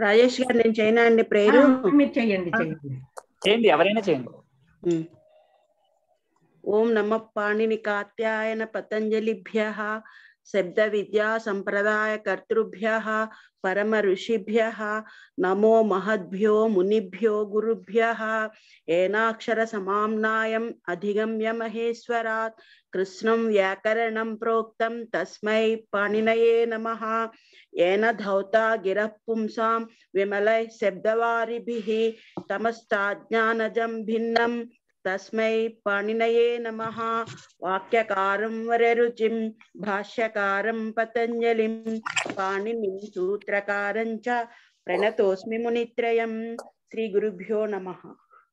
రాజేష్ గారు నేను చేయనా అండి ప్రేరు మీరు చెయ్యండి చెయ్యండి చేయండి ఎవరైనా చేయండి ఉమ్. ఓం నమ పాణిని కాత్యాయన పతంజలిభ్య శబ్ద విద్యా సంప్రదాయ కర్తృభ్య పరమ ఋషిభ్య నమో మహద్భ్యో మునిభ్యో గురుభ్య ఏనాక్షర సమామ్నాయం అధిగమ్య మహేశ్వరాత్ కృష్ణం వ్యాకరణం ప్రోక్తం తస్మై పాణినయే నమః ఏన ధౌతా గిరః పుంసాం విమలై శబ్దవారిభిః తమస్తాజ్ఞానజం భిన్నం తస్మై పాణినయే నమః వాక్యకారం వరరుచిం భాష్యకారం పతంజలిం పాణినిం సూత్రకారం చ ప్రణతోస్మి మునిత్రయం శ్రీ గురుభ్యో నమః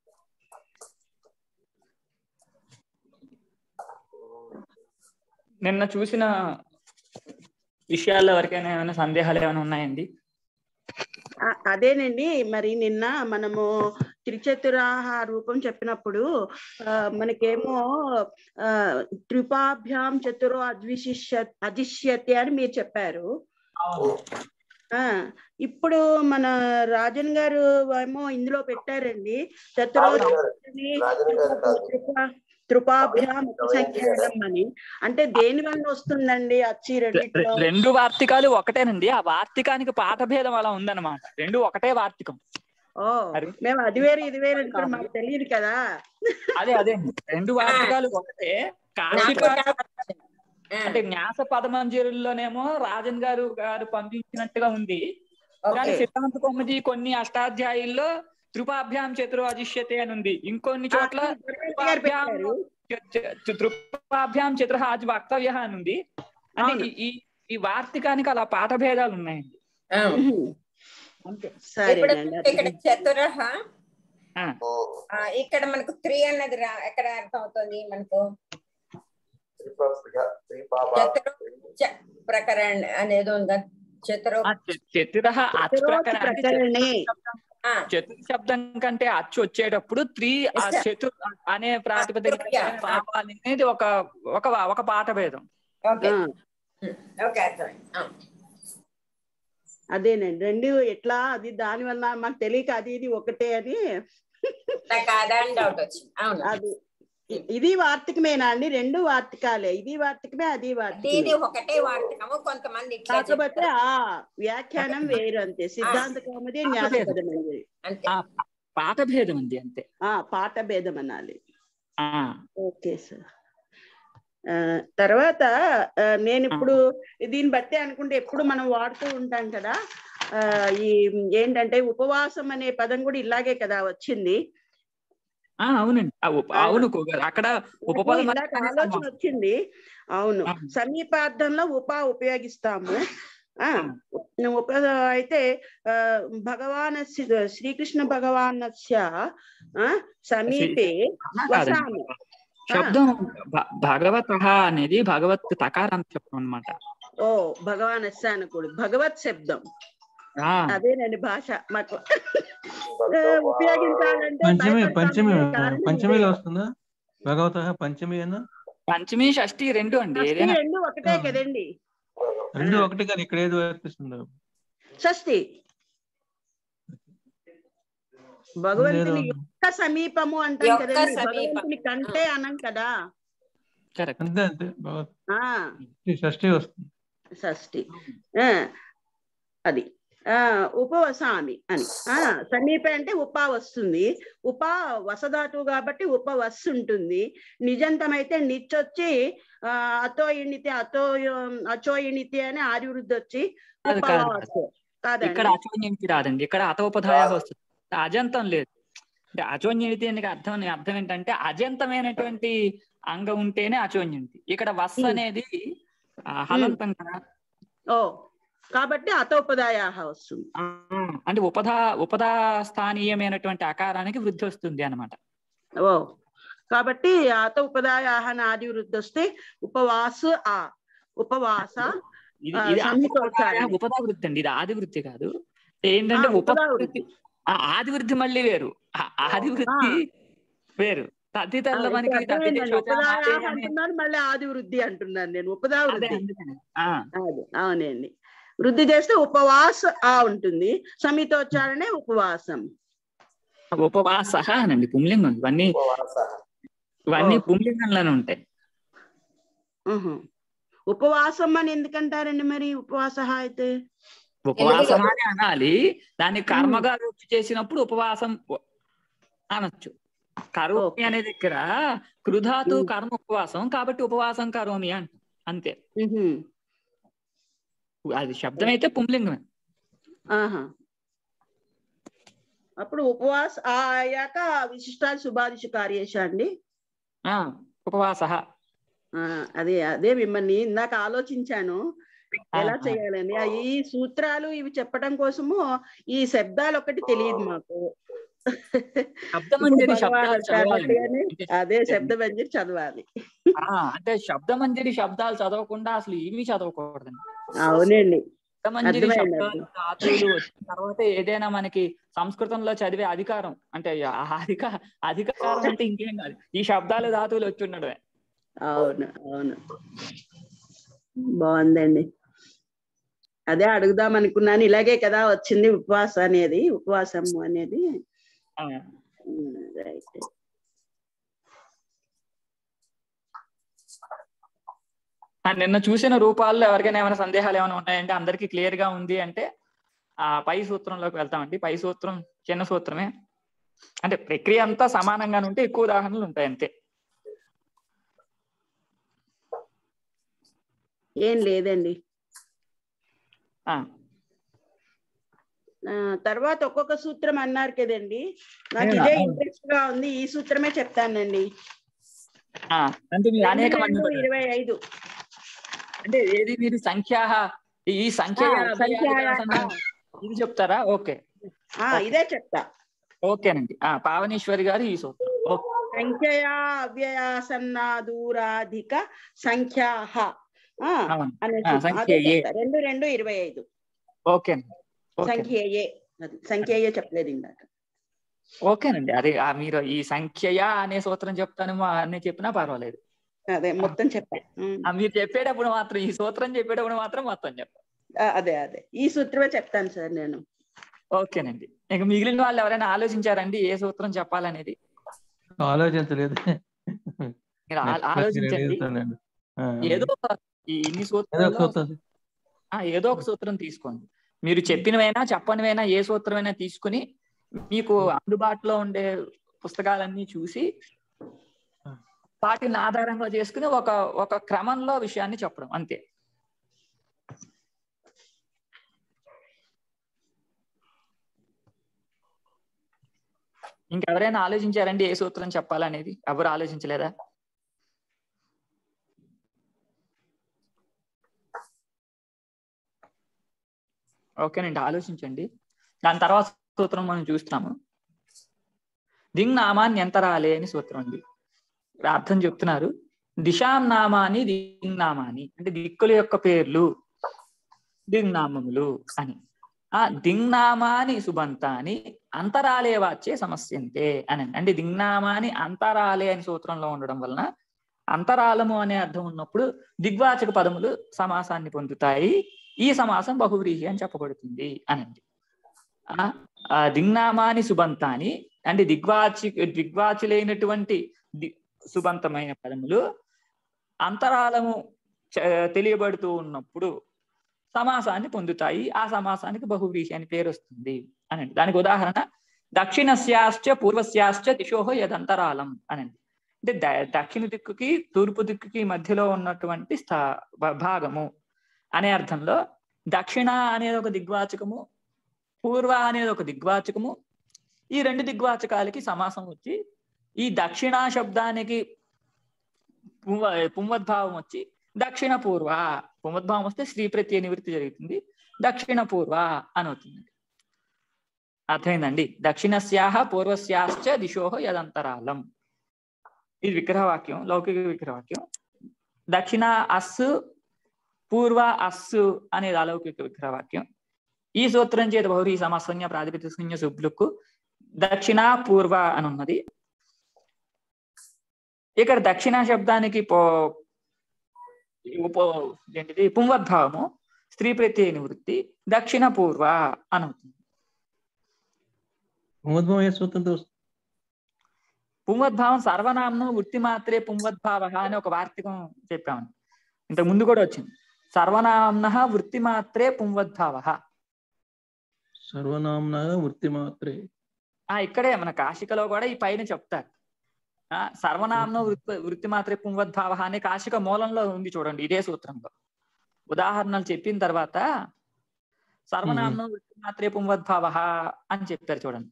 నిన్న చూసిన విషయాల్లో ఎవరికైనా ఏమైనా సందేహాలు ఏమైనా ఉన్నాయండి ఆ, అదేనండి మరి నిన్న మనము త్రిచతురాహ రూపం చెప్పినప్పుడు ఆ, మనకేమో ఆ, త్రిపాభ్యాం చతురో అద్విశిష్య అదిశ్యతే అని మీరు చెప్పారు ఆ ఇప్పుడు మన రాజన్ గారు ఏమో ఇందులో పెట్టారండి చతురో త్రిపా- త్రిపాభ్యాం సంఖ్యానం అని అంటే దేని వల్ల వస్తుందండి అచ్చి రె- రెండిట్లో రె- రెండు వార్తికాలు ఒకటేనండి ఆ వార్తికానికి పాఠభేదం అలా ఉందన్నమాట రెండు ఒకటే వార్తికం ఓ మరి- మేము అది వేరు ఇది వేరు అనుకుని మాకు తెలియదు కదా అదే అదే రెండు వార్తికాలు ఒకటే కాశిక అంటే న్యాస పదమంజరుల్లోనేమో రాజన్ గారు గారు పంపించినట్టుగా ఉంది కానీ ఓకే. సిద్ధాంత కొమ్మది కొన్ని అష్టాధ్యాయుల్లో త్రిపాభ్యాం చతురు అజిష్యతే అని ఉంది ఇంకొన్ని చోట్ల ఆ, గారు పెట్టారు చ- చ- త్రిపాభ్యాం చతుర ఆది వక్తవ్య అని ఉంది అంటే అవును. ఈ- ఈ ఈ వార్తికానికి అలా పాఠభేదాలు ఉన్నాయండి అంతే ఇప్పుడు సరేనండి ఇక్కడ అది- చతురహ ఆ, ఆ, ఇక్కడ మనకు త్రీ అన్నది రా ఎక్కడ అర్థం అవుతుంది మనకు చతురు చ ప్రకరణ అనేది ఉందా చతురు ఆ చ- చతురః అచ్ చతురోక్తి ప్రకరణ అంటే ప్రకరణే ఆ, చతుర్ శబ్దం కంటే అచ్చు వచ్చేటప్పుడు త్రీ ఆ Yes, sir. చతుర్ అనే ప్రాతిపదిక Yeah. రావాలి అనేది ఒక ఒక ఒక పాఠభేదం ఓకే ఆ, ఓకే అర్థమైంది ఆ. అదేనండి రెండు ఎట్లా అది దాని వల్ల మాకు తెలియక అది ఇది ఒకటే అని నాకు అదా అని డౌట్ వచ్చింది అవును అది ఇ- ఇది వార్తికమేనా అండి రెండు వార్తికాలే ఇది వార్తికమే అది ఇది వార్తికమే ఒకటే వాడతాము కొంతమంది ఇట్లా కాకపోతే చెప్తారు. ఆ వ్యాఖ్యానం వేరు అంతే సిద్ధాంత కౌముది న్యాసపదమైనది ఆ పాఠభేదం ఉంది అంతే ఆ పాట భేదం అనాలి ఆ ఓకే సార్ ఆ, తర్వాత ఆ, నేను ఇప్పుడు దీన్ని బట్టి అనుకుంటే ఎప్పుడు మనం వాడుతూ ఉంటాం కదా ఆ, ఈ ఏంటంటే ఉపవాసం అనే పదం కూడా ఇలాగే కదా వచ్చింది ఆ, అవునండి ఆ, ఉప- అవును కుగారు. అక్కడ ఉపపదం నాకు ఇందాక ఆలోచన వచ్చింది అవును ఆ. సమీపార్థంలో ఉప ఉపయోగిస్తాము ఆ ఉప అయితే ఆ, భగవాన్ శ్రీకృష్ణ భగవానస్య ఆ, సమీపే కాదండి. వసామి శబ్దం భ- భగవత అనేది భగవత్ తకారం శబ్దం అనమాట ఓ భగవానస్య అనకూడదు భగవత్ శబ్దం అదేనండి భాష మాకు ఆ, ఉపయోగించాలంటే పంచమి భయపడతాము. పంచమి కారణం పంచమిలో ఇదే. వస్తుందా భగవత పంచమి అన్న పంచమి షష్ఠి రెండు అండి షష్ఠి ఏదైనా రెండు ఒకటే ఆ. కదండి రెండు ఒకటి కానీ ఇక్కడ ఏది వర్తిస్తుందో షష్ఠి భగవంతుని లేదు. యొక్క సమీపము అంటాం యొక్క కదండి సమీపం. భగవంతుని కంటే అనం కదా కరెక్ట్ అంతే అంతే భగవత్ ఆ షష్ఠి వస్తుంది షష్ఠి ఆ, అది ఆ ఉపవసామి అని ఆ సమీప అంటే ఉప వస్తుంది ఉప వసధాతు కాబట్టి ఉప వస్ ఉంటుంది నిజంతం అయితే నిచ్చొచ్చి ఆ, అతో ఇణితే అతో అచో ఇణితే అని ఆదివృద్ధి వచ్చి కాదు, కాదు. ఉపవాసు కాదండి ఇక్కడ అచోన్యంకి రాదండి ఇక్కడ అతోపధాయ వస్తుంది అజంతం లేదు అంటే అచోన్యతి అని అర్థం అర్థం ఏంటంటే అజంతమైనటువంటి అంగం ఉంటేనే అచోన్యంతి ఇక్కడ వస్ Hmm. అనేది ఆ, హలంతం కదా ఓ కాబట్టి అతోపదాయాహ వస్తుంది ఆ, అంటే ఉపధా ఉపధా స్థానీయమైనటువంటి అకారానికి వృద్ధి వస్తుంది అనమాట ఓ కాబట్టి అత ఉపదాయాహ అని ఆది వృద్ధి వస్తే ఉపవాసు ఆ ఉపవాస ఇది ఆ, ఇది సంహితోచ్చారణ. ఉపధా- ఉపధా వృత్తి అండి ఇది ఆది వృత్తి కాదు ఏంటంటే ఆ, ఉపధా ఉపధా వృత్తి ఆ, ఆది వృద్ధి మళ్ళీ వేరు ఆ, ఆది వృత్తి వేరు తద్దితల్లో మనకి తద్దితే శోచన మాతే అనే- అంటున్నాను మళ్ళీ ఆది వృద్ధి అంటున్నాను నేను ఉపదా అదే వృద్ధి అందుకని. ఆ, అది అవునండి వృద్ధి చేస్తే ఉపవాస ఆ ఉంటుంది సమితోచ్చారణే ఉపవాసం ఉపవాస అనండి పుంలింగం ఇవన్నీ ఇవన్నీ ఓ. పుంలింగంలోనే ఉంటాయి ఉహు. ఉపవాసం అని ఎందుకంటారండి మరి ఉపవాస అయితే ఉపవాసం అని అనాలి దాన్ని కర్మగా రూపు చేసినప్పుడు ఉపవాసం ఉ- అనొచ్చు కరోమి ఓకే. అనే దగ్గర కృధాతు ఉమ్. కర్మ ఉపవాసం కాబట్టి ఉపవాసం కరోమి అంట అంతే ఉహు. అది శబ్దం అయితే పుంలింగమే ఆహా అప్పుడు ఉపవాస ఆ అయ్యాక విశిష్టాలు శుభాదిశ కార్యేశ అండి ఆ ఉపవాస ఆ, అదే అదే మిమ్మల్ని ఇందాక ఆలోచించాను ఎలా చేయాలని ఆ, ఈ సూత్రాలు ఇవి చెప్పడం కోసము ఈ శబ్దాలు ఒకటి తెలియదు మాకు శబ్దమంజరి ఇప్పుడు శబ్దాలు భగవాన్ చదవాలి అన్నట్టుగానే అదే శబ్దమంజరి చదవాలి ఆ, అంటే శబ్దమంజరి శబ్దాలు చదవకుండా అసలు ఏమీ చదవకూడదండి అవునండి శబ్దమంజరి అర్థమైంది, శబ్దాలు ధాతువులు వచ్చిన తర్వాత ఏదైనా మనకి సంస్కృతంలో చదివే అధికారం అంటే ఆ అధిక అధికారం అంటే ఇంకేం కాదు ఈ శబ్దాలు ధాతువులు వచ్చి ఉండడమే అవును అవును బాగుందండి అదే అడుగుదాం అనుకున్నాను ఇలాగే కదా వచ్చింది ఉపవాస అనేది ఉపవాసము అనేది ఆ, రైట్ ఆ, నిన్న చూసిన రూపాల్లో ఎవరికైనా ఏమైనా సందేహాలు ఏమైనా ఉన్నాయంటే అందరికీ క్లియర్ గా ఉంది అంటే ఆ పై సూత్రంలోకి వెళ్తామండి పై సూత్రం చిన్న సూత్రమే అంటే ప్రక్రియ అంతా సమానంగానే ఉంటే ఎక్కువ ఉదాహరణలు ఉంటాయి అంతే ఏం లేదండి ఆ, ఆ, తర్వాత ఒక్కొక్క సూత్రం అన్నారు కదండి నాకు అవునా? ఇదే అవును. ఇంట్రెస్ట్ గా ఉంది ఈ సూత్రమే చెప్తానండి ఆ, అంటే మీరు అనేక రెండు, మంది రెండు, ఇరవై ఐదు అంటే ఏది మీరు సంఖ్యా ఈ సంఖ్య ఆ, సంఖ్య ఇది చెప్తారా ఓకే ఆ, ఇదే చెప్తా ఓకేనండి ఆ పావనేశ్వరి గారు ఈ సూత్రం ఓకే సంఖ్యయా అవ్యయాసన్నాదూరాధిక సంఖ్యాహ ఆ, అవును అనే ఆ, సూత్రం. సంఖ్య అదే ఏ. చెప్తా. రెండు రెండు ఇరవై ఐదు ఓకేనండి ఓకే సంఖ్యయే అది సంఖ్యయే చెప్పలేదు ఇందాక ఓకేనండి అది ఆ మీరు ఈ సంఖ్యయా అనే సూత్రం చెప్తాను అని చెప్పినా పర్వాలేదు అదే మొత్తం చెప్పా ఉమ్. ఆ, మీరు చెప్పేటప్పుడు మాత్రం ఈ సూత్రం చెప్పేటప్పుడు మాత్రం మొత్తం చెప్పండి ఆ, అదే అదే ఈ సూత్రమే చెప్తాను సార్ నేను ఓకేనండి ఇక మిగిలిన వాళ్ళు ఎవరైనా ఆలోచించారండి ఏ సూత్రం చెప్పాలనేది ఆలోచించలేదు మీరు ఆ- Next question ఆలోచించండి అడుగుతానండి. ఆ, ఏదో ఒక ఈ ఇన్ని ఏదో ఒక సూత్రాల్లో సూత్రం. ఆ, ఏదో ఒక సూత్రం తీసుకోండి మీరు చెప్పినవైనా చెప్పనివైనా ఏ సూత్రమైనా తీసుకుని మీకు అందుబాటులో ఉండే పుస్తకాలన్నీ చూసి వాటిని ఆధారంగా చేసుకుని ఒక ఒక క్రమంలో విషయాన్ని చెప్పడం అంతే ఇంకెవరైనా ఆలోచించారండి ఏ సూత్రం చెప్పాలనేది ఎవరు ఆలోచించలేదా ఓకేనండి ఆలోచించండి దాని తర్వాత సూత్రం మనం చూస్తున్నాము దింగ్ నామాన్ని ఎంత రాలే అని సూత్రం ఉంది ఇక్కడ అర్థం చెప్తున్నారు దిశాం నామాని దింగ్ నామాని అంటే దిక్కుల యొక్క పేర్లు దింగ్ నామములు అని ఆ దింగ్నామాని సుబంతాని అంతరాలే వాచే సమస్యంతే అని అంటే దింగ్నామాని అంతరాలే అని సూత్రంలో ఉండడం వలన అంతరాలము అనే అర్థం ఉన్నప్పుడు దిగ్వాచక పదములు సమాసాన్ని పొందుతాయి ఈ సమాసం బహువ్రీహి అని చెప్పబడుతుంది అనండి ఆ, ఆ దింగ్నామాని సుబంతాని అంటే దిగ్వాచి దిగ్వాచులైనటువంటి ది సుబంతమైన పదములు అంతరాలము చ- తెలియబడుతూ ఉన్నప్పుడు సమాసాన్ని పొందుతాయి ఆ సమాసానికి బహువ్రీహి అని పేరు వస్తుంది అనండి దానికి ఉదాహరణ దక్షిణస్యాశ్చ పూర్వస్యాశ్చ దిశోహో యదంతరాలం అనండి అంటే ద- దక్షిణ దిక్కుకి తూర్పు దిక్కుకి మధ్యలో ఉన్నటువంటి స్థా భ- భాగము అనే అర్థంలో దక్షిణ అనేది ఒక దిగ్వాచకము పూర్వ అనేది ఒక దిగ్వాచకము ఈ రెండు దిగ్వాచకాలకి సమాసం వచ్చి ఈ దక్షిణ శబ్దానికి పుంవ పుంవద్భావం వచ్చి దక్షిణ పూర్వ పుంవద్భావం వస్తే శ్రీ ప్రత్యయ నివృత్తి జరుగుతుంది దక్షిణ పూర్వ అని అవుతుంది అర్థమైందండి దక్షిణస్యాహ పూర్వస్యాశ్చ దిశోహ యదంతరాలం ఇది విగ్రహవాక్యం లౌకిక విగ్రహవాక్యం దక్షిణ అస్సు పూర్వ అస్సు అనేది అలౌకిక విగ్రహవాక్యం ఈ సూత్రం చేత బహురీ సమాసంజ్ఞ ప్రాతిపదిక సంజ్ఞ సుబ్లుక్కు దక్షిణ పూర్వ అని ఉన్నది ఇక్కడ దక్షిణ శబ్దానికి పో ఉప ఏంటిది పుంవద్భావము స్త్రీ ప్రత్యయ నివృత్తి దక్షిణ పూర్వ అని అవుతుంది పుంగద్భవం ఏ సూత్రంతో వస్తుంది? పుంవద్భావం సర్వనామం వృత్తి మాత్రే పుంవద్భావ అని ఒక వార్తికం చెప్పాము ఇంతకు ముందు కూడా వచ్చింది సర్వనామ్న వృత్తి మాత్రే పుంవద్భావ సర్వనామ్న వృత్తి మాత్రే ఆ ఇక్కడే మన కాశికలో కూడా ఈ పైన చెప్తారు ఆ సర్వనామం వృత్తి వృత్తి మాత్రే పుంవద్భావ అనే కాశిక మూలంలో ఉంది చూడండి ఇదే సూత్రంలో ఉదాహరణలు చెప్పిన తర్వాత సర్వనామం వృత్తి మాత్రే పుంవద్భావ అని చెప్పారు చూడండి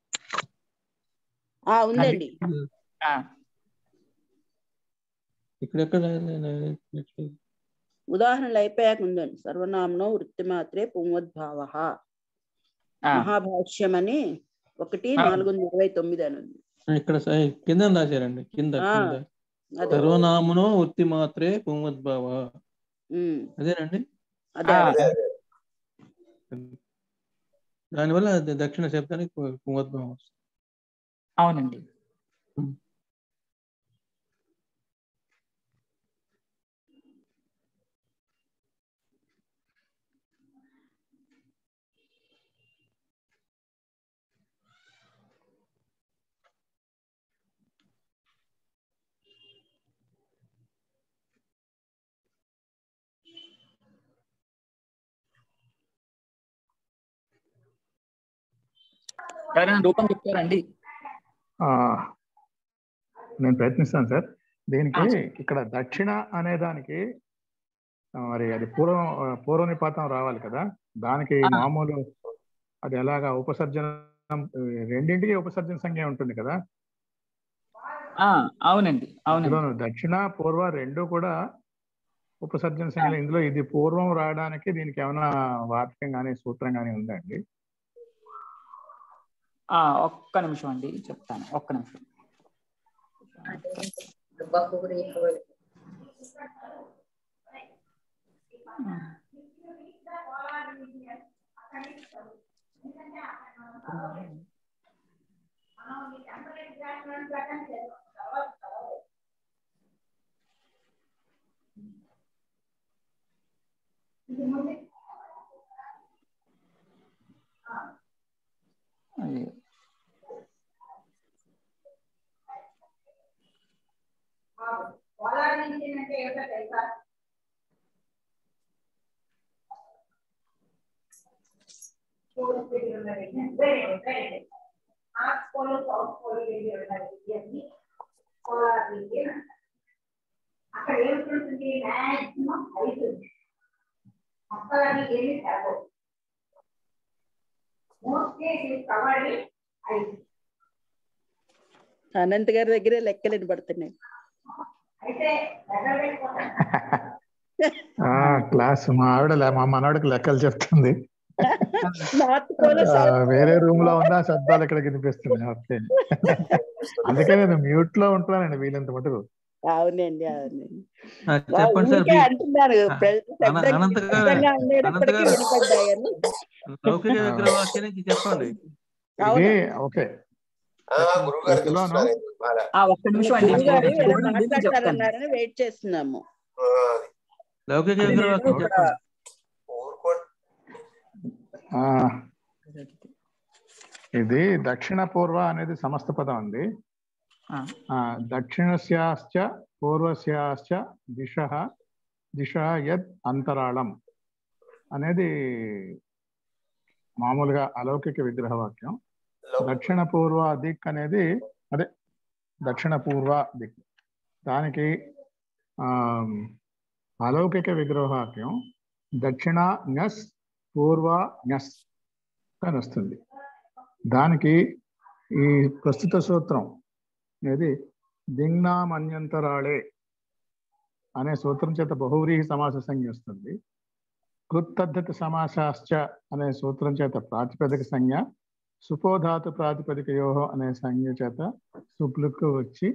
ఆ ఉందండి ఆ ఇక్కడెక్కడ ఉదాహరణలు అయిపోయాక ఉందండి సర్వనామనో వృత్తి మాత్రే పుంవద్భావ ఆ, మహాభాష్యం అని ఒకటి ఆ. నాలుగు వందల ఇరవై తొమ్మిది అని ఉంది ఇక్కడ స- కింద రాశారండి కింద ఆ. కింద అదే సర్వనామనో వృత్తి మాత్రే పుంగద్భావ ఉమ్, అదేనండి అదే ఆ, అదే. దానివల్ల అది దక్షిణ శబ్దానికి పుంగద్భావం వస్తుంది అవునండి ఎవరైనా రూపం చెప్తారండి ఆ, నేను ప్రయత్నిస్తాను సార్ దీనికి ఇక్కడ దక్షిణ అనే దానికి ఆ, మరి అది పూర్వం ఆ, పూర్వ నిపాతం రావాలి కదా దానికి ఆ. మామూలు అది ఎలాగా ఉపసర్జనం రెండింటికి ఉపసర్జన సంఖ్య ఉంటుంది కదా ఆ అవునండి అవునండి ఇందులో దక్షిణ పూర్వ రెండు కూడా ఉపసర్జన సంఖ్యలు ఇందులో ఇది పూర్వం రావడానికి దీనికి ఏమైనా వార్తకం కానీ సూత్రం కానీ ఉందండి ఆ ఒక్క నిమిషం అండి చెప్తాను ఒక్క నిమిషం బహువ్రీ అది అక్కడ ఏమిటి మాక్సిమం ఐదు మొక్కలన్నీ ఏమి తగ్గవు మోస్ట్లీ కవర్డ్ ఐదు అనంత్ గారి దగ్గరే లెక్కలు వినబడుతున్నాయి అయితే దగ్గర పెట్టుకోండి ఆ క్లాస్ మా ఆవిడ లే- మా మనవాడికి లెక్కలు చెప్తుంది నార్త్ పోల్ ఆ, వేరే రూమ్ లో ఉందా శబ్దాలు ఇక్కడ వినిపిస్తుంది ఓకే అందుకే నేను మ్యూట్ లో ఉంటున్నానండి వీలంత మటుకు అవునండి అవునండి ఆ, చెప్పండి సార్ ఊరికే మీ- అంటున్నాను ప్ర- అన- శబ్దం అనంత్ గారు- ఖచ్చితంగా ఉండేటప్పటికీ అనంత్ గారు. వినపడ్డాయని లౌకిక విగ్రహవాక్యం నుంచి చెప్పండి ఇది ఓకే గురుగారు ఇందులోను- చూస్తున్నారు బాగా. ఆ ఒక్క నిమిషం అండి గురువు గారు ఏదో చూడండి, నేను చెప్తాను మాట్లాడతారన్నారని వెయిట్ చేస్తున్నాము ఆ, లౌకిక అది విగ్రహవాక్యం నేను చెప్పండి ఊరుకోండి ఆ, ఇది దక్షిణ పూర్వ అనేది సమస్త పదం అండి ఆ, ఆ, దక్షిణస్యాశ్చ పూర్వస్యాశ్చ దిశ దిశ యద్ అంతరాళం అనేది మామూలుగా అలౌకిక విగ్రహ వాక్యం దక్షిణ పూర్వ దిక్ అనేది అదే దక్షిణ పూర్వ దిక్ దానికి ఆ అలౌకిక విగ్రహవాక్యం దక్షిణ న్యస్ పూర్వ న్యస్ అని వస్తుంది దానికి ఈ ప్రస్తుత సూత్రం ఏది దింగ్నామన్యంతరాళే అనే సూత్రం చేత బహువ్రీహి సమాస సంజ్ఞ వస్తుంది కృత్తద్ధతి సమాసాశ్చ అనే సూత్రం చేత ప్రాతిపదిక సంజ్ఞ సుపోధాతు ప్రాతిపదికయో అనే సంజ్ఞ చేత సుప్లుకు వచ్చి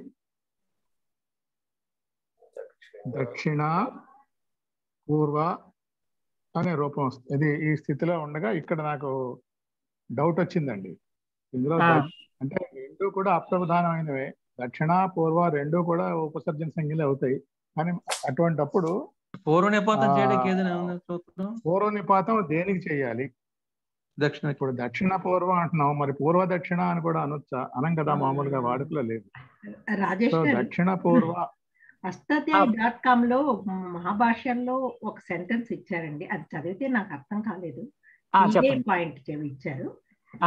దక్షిణ పూర్వ అనే రూపం వస్తుంది ఇది ఈ స్థితిలో ఉండగా ఇక్కడ నాకు డౌట్ వచ్చిందండి ఇందులో ఆ. ద- అంటే రెండు కూడా అప్రధానమైనవే దక్షిణ పూర్వ రెండు కూడా ఉపసర్జన సంఖ్యలే అవుతాయి కానీ అటువంటప్పుడు పూర్వ నిపాతం ఆ, చేయడానికి ఏదైనా ఉందా సూత్రం పూర్వ నిపాతం దేనికి చేయాలి దక్షిణ ఇప్పుడు దక్షిణ పూర్వం అంటున్నాం మరి పూర్వ దక్షిణ అని కూడా అనొచ్చా అనం కదా మామూలుగా వాడుకలో లేదు రాజేష్ సో గారు దక్షిణ పూర్వ అష్టాధ్యాయ డాట్ కామ్ లో మహాభాష్యంలో ఒక సెంటెన్స్ ఇచ్చారండి అది చదివితే నాకు అర్థం కాలేదు ఆ, ఇదే చెప్పండి పాయింట్ చెవి ఇచ్చారు ఆ,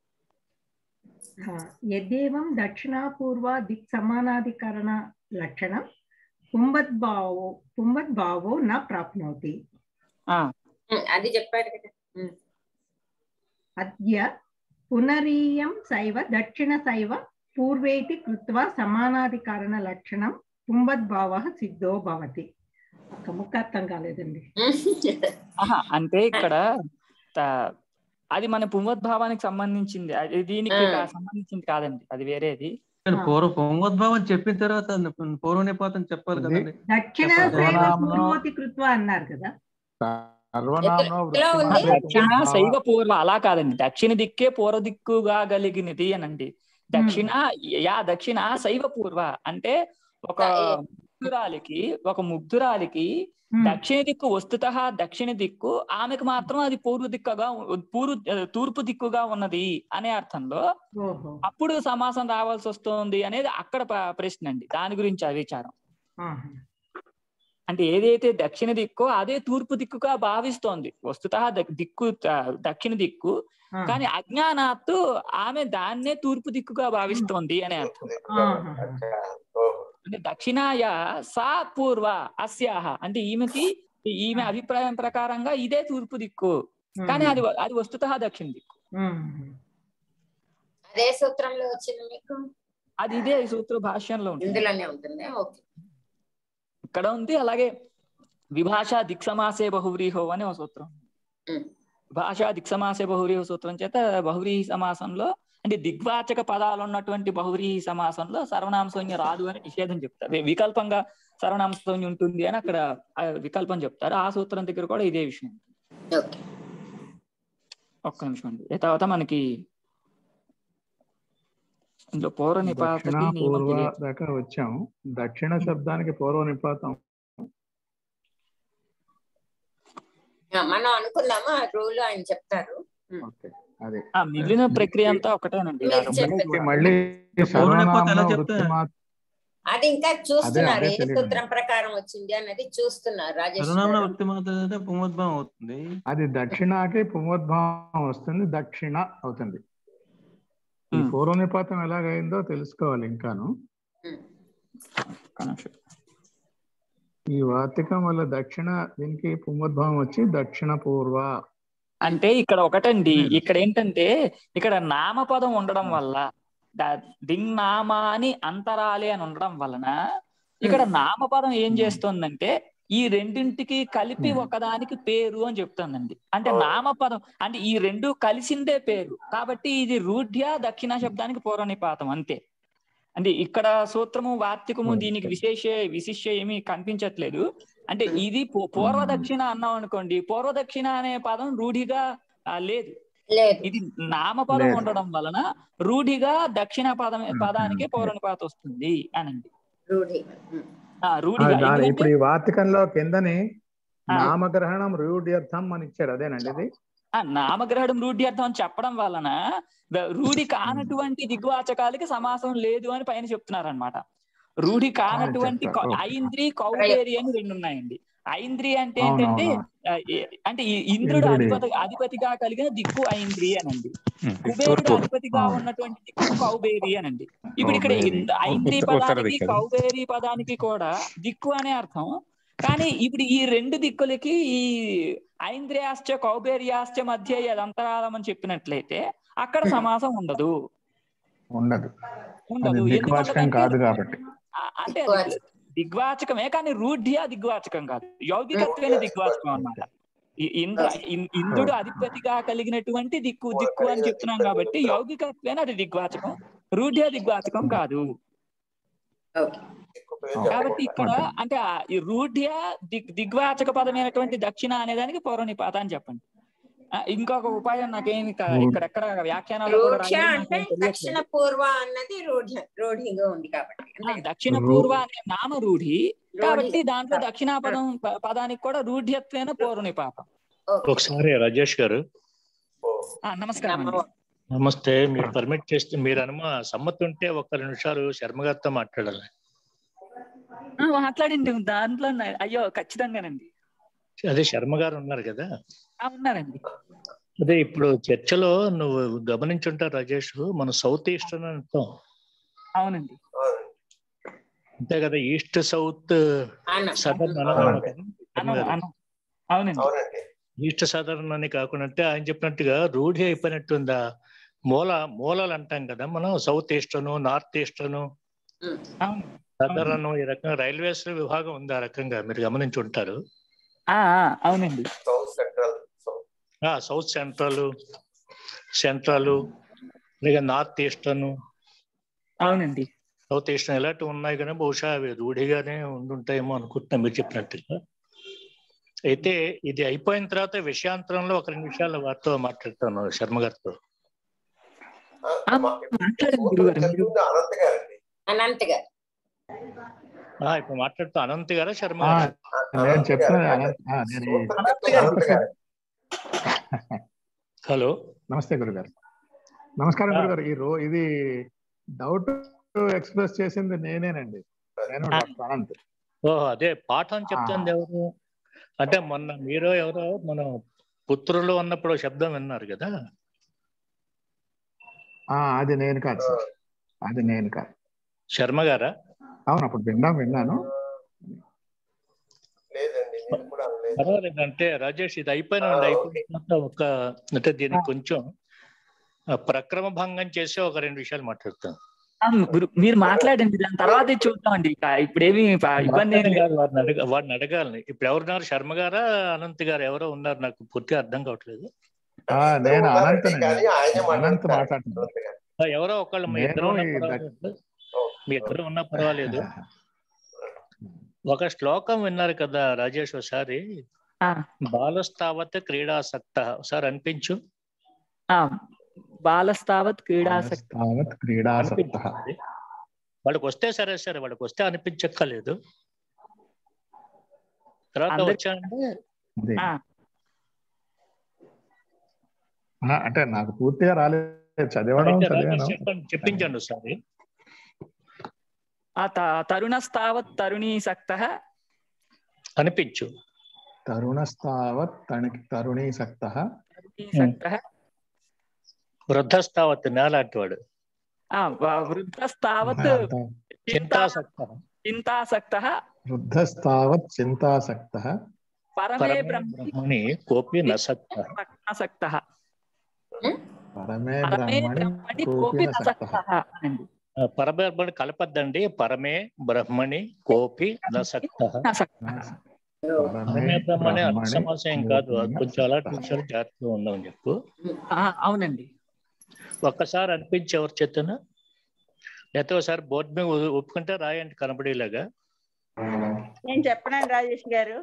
ఆ, యద్దేవం దక్షిణాపూర్వ దిక్ సమానాధికరణ లక్షణం పుంబద్భావో పుంబద్భావో నా ప్రాప్నోతి ఆ, ఉమ్, అది చెప్పారు కదా ఉమ్. అద్య పునరీయం శైవ దక్షిణ శైవ పూర్వేతి కృత్వా సమానాధికరణ లక్షణం పుంబద్భావ సిద్ధో భవతి ఒక ముక్క అర్థం కాలేదండి ఆహా, అంటే ఇక్కడ త- అది మన పుంవద్భావానికి సంబంధించింది అది దీనికి ఆ. కా- సంబంధించింది కాదండి అది వేరేది కానీ ఆ. పూర్వ పొంగోద్భావం చెప్పిన తర్వాత పూర్వ నిపాతం చెప్పాలి ఇది- కదండి దక్షిణ చెప్పండి. శైవ సర్వనామంలో- పూర్వోతి కృత్వా అన్నారు కదా సర్వనామో ఎలా ఆ, ఉంది? దక్షిణ శైవ పూర్వ అలా కాదండి దక్షిణ దిక్కే పూర్వ దిక్కుగా కలిగినది అనండి దక్షిణ యా దక్షిణ శైవ పూర్వ అంటే ఒక ముగ్ధురాలికి ఒక ముగ్ధురాలికి ఉమ్, దక్షిణ దిక్కు వస్తుత దక్షిణ దిక్కు ఆమెకు మాత్రం అది పూర్వ దిక్కుగా ఉ- పూర్వ తూర్పు దిక్కుగా ఉన్నది అనే అర్థంలో ఓహో అప్పుడు సమాసం రావాల్సి వస్తుంది అనేది అక్కడ ప- ప్రశ్న అండి దాని గురించి ఆ విచారం ఆహా. అంటే ఏదైతే దక్షిణ దిక్కో అదే తూర్పు దిక్కుగా భావిస్తోంది వస్తుత దిక్కు త- దక్షిణ దిక్కు ఆ. కానీ అజ్ఞానాత్తు ఆమె దాన్నే తూర్పు దిక్కుగా భావిస్తోంది అనే అర్థం ఆహా. అచ్చా. ఓహో. అంటే దక్షిణాయ సా పూర్వ అస్యాహ అంటే ఈమెకి ఈమె అభిప్రాయం ప్రకారంగా ఇదే తూర్పు దిక్కు కానీ అది అది వస్తుత దక్షిణ దిక్కు ఉమ్. అదే సూత్రంలో వచ్చింది మీకు అది ఇదే సూత్ర భాష్యంలో ఉంటుంది ఇందులోనే ఉంటుంది ఓకే ఇక్కడ ఉంది అలాగే విభాషా దిక్సమాసే బహువ్రీహో అనే ఒక సూత్రం ఉమ్. భాషా దిక్సమాసే బహువ్రీహ సూత్రం చేత బహువ్రీహి సమాసంలో అంటే దిగ్వాచక పదాలు ఉన్నటువంటి బహువ్రీహి సమాసంలో సర్వనామ సంజ్ఞ రాదు అని నిషేధం చెప్తారు వి- వికల్పంగా సర్వనామ సంజ్ఞ ఉంటుంది అని అక్కడ ఆ వికల్పం చెప్తారు ఆ సూత్రం దగ్గర కూడా ఇదే విషయం ఓకే ఒక్క నిమిషం అండి ఏ తర్వాత మనకి ఇందులో పౌర దక్షిణ నిపాతకి నియమం పూర్వ తెలియదు. దాకా వచ్చాం దక్షిణ శబ్దానికి పూర్వ నిపాతం ఆ, మనం అనుకున్నాము ఆ రూల్ ఆయన చెప్తారు ఓకే అదే ఆ మిగిలిన ప్రక్రియ అంతా ఒకటేనండి మీరు దాని చెప్పండి. ఒకటే మళ్ళీ పూర్వ నిపాతం ఎలా సర్వనామంలో చెప్తా? వృత్తి మాత్రం అది ఇంకా చూస్తున్నారు అదే ఏ తెలియదు. సూత్రం ప్రకారం వచ్చింది అన్నది చూస్తున్నారు రాజేష్ సర్వనామన గారు. వృత్తి మాత్రం పుంగోద్భావం అవుతుంది అది దక్షిణకి పుమోద్భావం వస్తుంది దక్షిణ అవుతుంది ఈ ఉమ్. పూర్వ నిపాతం ఎలాగైందో తెలుసుకోవాలి ఇంకాను ఉమ్. ఒక్క నిమిషం. ఈ వార్తికం వల్ల దక్షిణ దీనికి పుమోద్భావం వచ్చి దక్షిణ పూర్వ అంటే ఇక్కడ ఒకటండి ఇక్కడ ఏంటంటే ఇక్కడ నామపదం ఉండడం వల్ల ద- దింనామాని అంతరాలే అని ఉండడం వలన ఇక్కడ నామపదం ఏం చేస్తుందంటే ఈ రెండింటికి కలిపి Hmm. ఒకదానికి పేరు అని చెప్తుందండి అంటే నామపదం అంటే ఈ రెండు కలిసిందే పేరు కాబట్టి ఇది రూఢ్య దక్షిణ శబ్దానికి పూర్వనిపాతం అంతే అంటే ఇక్కడ సూత్రము వార్తికము Hmm. దీనికి విశేష విశిష్య ఏమీ కనిపించట్లేదు అంటే ఇది పూ- పూర్వ దక్షిణ అన్నాం అనుకోండి పూర్వ దక్షిణ అనే పదం రూఢిగా ఆ, లేదు లేదు ఇది నామపదం లేదు. ఉండడం వలన రూఢిగా దక్షిణ పదం Hmm. పదానికే పౌరనిపాత వస్తుంది అనండి రూఢి ఉమ్. ఆ ఆ, రూఢిగా దాని ఎందుకంటే ఇప్పుడు ఈ వార్తికంలో కిందని ఆ. నామగ్రహణం రూఢ్యర్థం అని ఇచ్చాడు అదేనండి ఇది ఆ నామగ్రహణం రూఢి అర్థం అని చెప్పడం వలన ద- రూఢి కానటువంటి దిగ్వాచకాలకి సమాసం లేదు అని పైన చెప్తున్నారు అనమాట రూఢి కానటువంటి చెప్తారు. Cow- okay. ఐంద్రి కౌబేరి అని రెండు ఉన్నాయండి ఐంద్రి అంటే ఏంటంటే అవునవును ఆ, ఏ- అంటే ఈ ఇంద్రుడు ఇంద్రుడి. అధిపతి అధిపతిగా కలిగిన దిక్కు ఐంద్రి అనండి కుబేరుడు అధిపతిగా అవును. ఉన్నటువంటి దిక్కు కౌబేరి అనండి ఇప్పుడు ఇక్కడ కౌబేరి. ఇంద్ర- ఐంద్రి ఉత్తర- ఉత్తర పదానికి దిక్కు అది. కౌబేరి పదానికి కూడా దిక్కు అనే అర్థం కానీ ఇప్పుడు ఈ రెండు దిక్కులకి ఈ ఐంద్రియాశ్చ కౌబేర్యాశ్చ మధ్య అదంతరాలం అని చెప్పినట్లయితే అక్కడ సమాసం ఉండదు ఉండదు అది ఉండదు ఎందుకు దిక్వాచకం ఉండదంటే కాదు కాబట్టి ఆ- అంటే అది దిగ్వాచకమే కానీ రూఢ్య దిగ్వాచకం కాదు యౌగికత్వైన దిగ్వాచకం అన్నమాట ఈ- ఇంద్ర ఇన్- ఇంద్రుడు అధిపతిగా కలిగినటువంటి దిక్కు దిక్కు అని చెప్తున్నాం కాబట్టి యౌగికత్వేన అది దిగ్వాచకం రూఢ్య దిగ్వాచకం కాదు ఓకే కాబట్టి ఇక్కడ అంటే ఆ ఈ రూఢ్య దిగ్ దిగ్వాచక పదమైనటువంటి దక్షిణ అనే దానికి పౌరనిపాత అని చెప్పండి ఆ, ఇంకొక ఉపాయం నాకేమి క- ఇక్కడెక్కడ వ్యాఖ్యానాలు కూడా రూఢ్య రాయలేదు, అంటే నాకేం తెలియట్లేదు. దక్షిణ పూర్వ అన్నది రూఢ రూఢిగా ఉంది కాబట్టి ఆ, అంతే కదా? దక్షిణ రూ- పూర్వ అనే నామ రూఢి కాబట్టి రూఢి. దాంట్లో దక్షిణాపదం ప- పదానికి కూడా రూఢ్యత్వేన పూర్వని పాపం ఓకే. ఒకసారి రాజేష్ గారు ఓ ఆ, నమస్కారం అండి నమో. నమస్తే మీరు పర్మిట్ చేస్తే మీరు అనుమా సమ్మతి ఉంటే ఒక రెండు నిమిషాలు శర్మ గారితో మాట్లాడాలి ఆ, మాట్లాడండి దాంట్లో ఉన్న- అయ్యో ఖచ్చితంగానండి అదే శర్మ గారు ఉన్నారు కదా ఆ, ఉన్నారండి అదే ఇప్పుడు చర్చలో నువ్వు గమనించుంటావు రాజేష్ మన సౌత్ ఈస్ట్ అని అంటాం అవునండి అవునండి. అంతే కదా ఈస్ట్ సౌత్ అన్నం. సదర్న్ అవునండి. అను అను అవునండి అవునండి ఈస్ట్ సదర్న్ అని కాకుండా అంటే ఆయన చెప్పినట్టుగా రూఢి అయిపోయినట్టుందా మూల మూలలు అంటాం కదా మనం south eastern north eastern um. అవును సదరన్ ఈ రకంగా రైల్వేస్ విభాగం ఉంది ఆ రకంగా మీరు గమనించి ఉంటారు ఆ, ఆ, అవునండి సౌత్ సెంట్రల్ సౌత్ ఆ సౌత్ సెంట్రల్ సెంట్రల్ లేదా నార్త్ ఈస్టర్న్ అవునండి సౌత్ ఈస్టర్న్ ఇలాంటివి ఉన్నాయి కానీ బహుశా అవి రూఢిగానే ఉండుంటాయేమో అనుకుంటున్నా మీరు చెప్పినట్టుగా అయితే ఇది అయిపోయిన తర్వాత విషయాంతరంలో ఒక రెండు నిమిషాలు వారితో మాట్లాడతాను శర్మ గారితో ఆ, ఆ, మా- మాట్లాడండి సూత్రం గురుగారు మీరు చెప్తుంది అనంత్ గారండి అనంత్ గారు ఆ, ఇప్పుడు మాట్లాడుతూ అనంత్ గారా శర్మ ఆ, గారా నేను అనంత్ చెప్తున్నా గారు. అనంత్- ఆ, నేను ఈ- సూత్రం చెప్తుంది అనంత్ గారు హలో నమస్తే గురుగారు నమస్కారం గురుగారు ఈ రో ఇది డౌట్ ఎక్స్ప్రెస్ చేసింది నేనేనండి నేను డాక్టర్ అనంత్ ఓహో అదే పాఠం చెప్తుంది ఎవరు అంటే మొన్న మీరు ఎవరో మన పుత్రులు అన్నప్పుడు శబ్దం విన్నారు కదా ఆ, అది నేను కాదు సార్ అది నేను కాదు శర్మ గారా అవును అప్పుడు విన్నాం విన్నాను లేదండి నేను కూడా అనలేదు పర్వాలేదు అంటే రాజేష్ ఇది అయిపోయిన ఆ, అయిపోయిన తర్వాత ఒక అంటే దీనికి కొంచెం ఆ, ప్రక్రమ భంగం చేసి ఒక రెండు విషయాలు మాట్లాడతాం ఆ, గురు- మీరు మాట్లాడండి దాని తర్వాత చూద్దామండి ఇక ఇప్పుడేమి ప- ఇబ్బంది ఏమి లేదు. కాదు, వారిని అడగ వాడిని అడగాలని ఇప్పుడు ఎవరున్నారు శర్మ గారా అనంత్ గారు ఎవరో ఉన్నారు నాకు పూర్తిగా అర్థం కావట్లేదు ఆ, నేను అనంత్ కానీ ఆయనే అనంత్ మాట్లాడుతున్నారు మాట్లాడుతున్నాను అనంత్ గారు. ఆ, ఎవరో ఒకళ్ళు మీ నేను ఇద్దరు ఉన్నా ఈ పర్వాలేదు మీ ఇద్దరు ఉన్నా పర్వాలేదు ఒక శ్లోకం విన్నారు కదా రాజేష్ ఒకసారి ఆ, బాలస్తావత్ క్రీడాసక్త ఒకసారి అనిపించు ఆ, బాలస్తావత్ క్రీడాసక్తి తావత్ క్రీడాసక్త అనిపించింది వాళ్ళకి వస్తే సరే సరే వాళ్ళకి వస్తే అనిపించక్కర్లేదు తర్వాత అందరి- వచ్చానంటే అదే. ఆ, ఆ, అంటే నాకు పూర్తిగా రాలేదు చదివడం అయితే రాజేష్ చదివాను చెప్పండి చెప్పించండి ఒకసారి ఆ త- తరుణస్తావత్ తరుణీ సక్త అనిపించు తరుణస్తావత్ తణి తరుణీ సక్త తరుణీ సక్త వృద్ధస్తావత్ నేలాంటి వాడు ఆ, వ- వృద్ధస్తావత్ చింతాసక్త చింతాసక్త వృద్ధస్తావత్ చింతాసక్త పరమే పరమే బ్రహ్మ బ్రహ్మణి కోపి నసక్త ఆసక్త పరమే పరమే బ్రహ్మణి బ్రహ్మణి కోపి కోపి నసక్త నసక్త అనండి పరబ్రహ్మణి కలపద్దండి పరమే బ్రహ్మణి కోపి నసక్త నసక్త పరమే బ్రహ్మణి అర్థ బ్రహ్మణి సమాసం ఏం కాదు అది కొంచెం అలాంటి నసక్త. విషయాలు జాగ్రత్తగా ఉందామని చెప్పు ఆ, అవునండి ఒక్కసారి అనిపించి ఎవరు చేతన లేకపోతే ఒకసారి బోర్డు మీద ఒ- ఒప్పుకుంటే రాయండి కనబడేలాగా నేను చెప్పనండి రాజేష్ గారు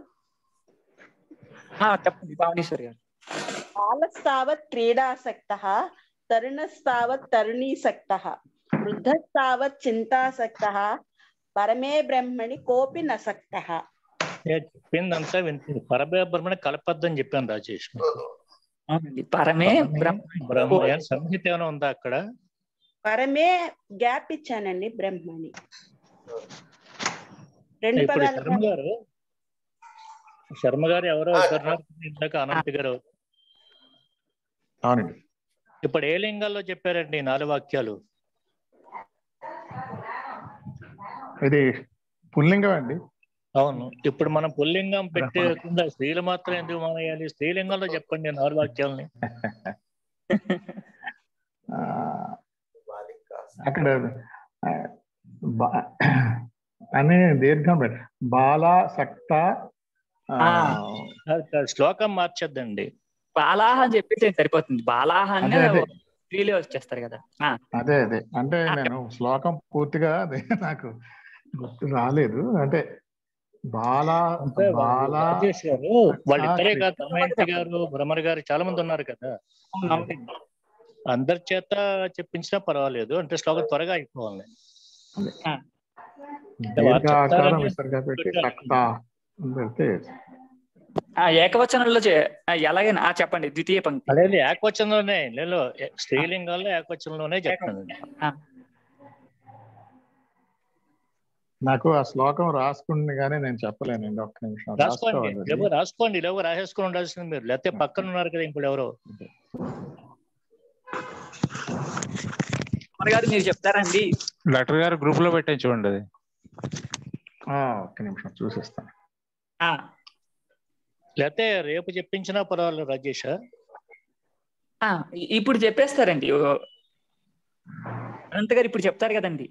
ఆ, చెప్పండి భావనేశ్వరి గారు బాలస్తావత్ క్రీడాసక్త తరుణస్తావత్ తరుణీసక్త వృద్ధస్తావత్ చింతాసక్త పరమే బ్రహ్మణి కోపి నసక్త నేను చెప్పిందంతా వింటుంది పరమే బ్రహ్మణి కలపద్దని చెప్పాను రాజేష్ అవునండి పరమే బ్రహ్మ బ్రహ్మ ఏం సంహిత ఏమైనా ఉందా అక్కడ పరమే గ్యాప్ ఇచ్చానండి బ్రహ్మని రెండు ఇప్పుడు పదాలు శర్మ గారు శర్మ గారు ఎవరో ఆ, ఇద్దరున్నారు ఇందాక అనంత్ గారు అవునండి ఇప్పుడు ఏ లింగాల్లో చెప్పారండి ఈ నాలుగు వాక్యాలు ఇది పుల్లింగం అండి అవును ఇప్పుడు మనం పుల్లింగం పెట్టకుండా స్త్రీలు మాత్రం ఎందుకు మానేయాలి స్త్రీలింగంలో చెప్పండి ఈ నాలుగు వాక్యాలని ఆ, బాలిక అక్కడ ఆ, బా- అనే దీర్ఘం పెట్ట బాల సక్త ఆ, ఆ. కాదు, కాదు, శ్లోకం మార్చొద్దండి బాలాహ అని చెప్పేసి సరిపోతుంది బాలాహ అనే అదే, అదే. స్త్రీలే వచ్చేస్తారు కదా ఆ, అదే అదే అంటే ఆ, నేను శ్లోకం పూర్తిగా అదే నాకు గుర్తు రాలేదు అంటే బాల అంటే బాల రాజేష్ గారు వాళ్ళిద్దరే ఆ, కాదు దమయంతి గారు భ్రమర్ గారు చాలా మంది ఉన్నారు కదా అవును, అవునండి అందరి చేత చెప్పించినా పర్వాలేదు అంటే శ్లోకం త్వరగా అయిపోవాలి ఆ, దీర్ఘాకారం విసర్గ పెట్టి రక్త అని పెడితే ఆ, ఏకవచనంలో చే- ఆ, ఎలాగైనా ఆ, చెప్పండి ద్వితీయ పంక్తి అదే ఏకవచనంలోనే నేను స్త్రీలింగాల్లో ఏకవచనంలోనే చెప్తాను ఆ, నాకు ఆ శ్లోకం రాసుకుంది కానీ నేను చెప్పలేనండి ఒక్క నిమిషం రాసుకోండి రాసుకోవాలి అది. లేవు రాసుకోండి లేవు రాసేసుకుని ఉండాల్సింది మీరు లేకపోతే పక్కన ఉన్నారు కదా ఇంకోటి ఎవరో కుమార్ గారు మీరు చెప్తారండి డాక్టర్ గారు గ్రూప్ లో పెట్టే చూడండి అది ఆ, ఒక్క నిమిషం చూసిస్తాను ఆ, లేకపోతే రేపు చెప్పించినా పర్వాలేదు రాజేష్ ఆ, ఇ- ఇప్పుడు చెప్పేస్తారండి ఓ, అనంత్ గారు ఇప్పుడు చెప్తారు కదండి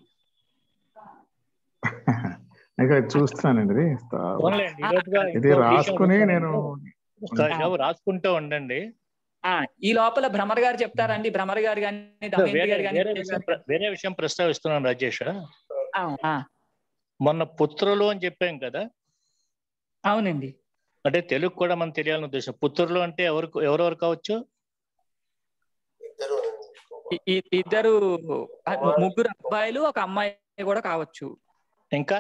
ఇంకా చూస్తానండి ఇది. పోన్లేండి, ఈ రోజుగా ఇది ఇంకో విషయం రాసుకుని నేను ఒక లేవు రాసుకుంటూ ఉండండి ఆ, ఈ లోపల భ్రమర్ గారు చెప్తారండి భ్రమర్ గారు కానీ దమయంతి వేరే గారు కానీ వేరే విషయం ప్ర- వేరే విషయం ప్రస్తావిస్తున్నాను రాజేష్ ఆ, మొన్న పుత్రులు అని చెప్పాం కదా అవునండి అంటే తెలుగు కూడా మనం తెలియాలని ఉద్దేశం పుత్రులు అంటే ఎవరు ఎవరెవరు కావచ్చు ఇద్దరు ఇ- ఇ- ఇద్దరు ఆ, ముగ్గురు అబ్బాయిలు ఒక అమ్మాయి కూడా కావచ్చు ఇంకా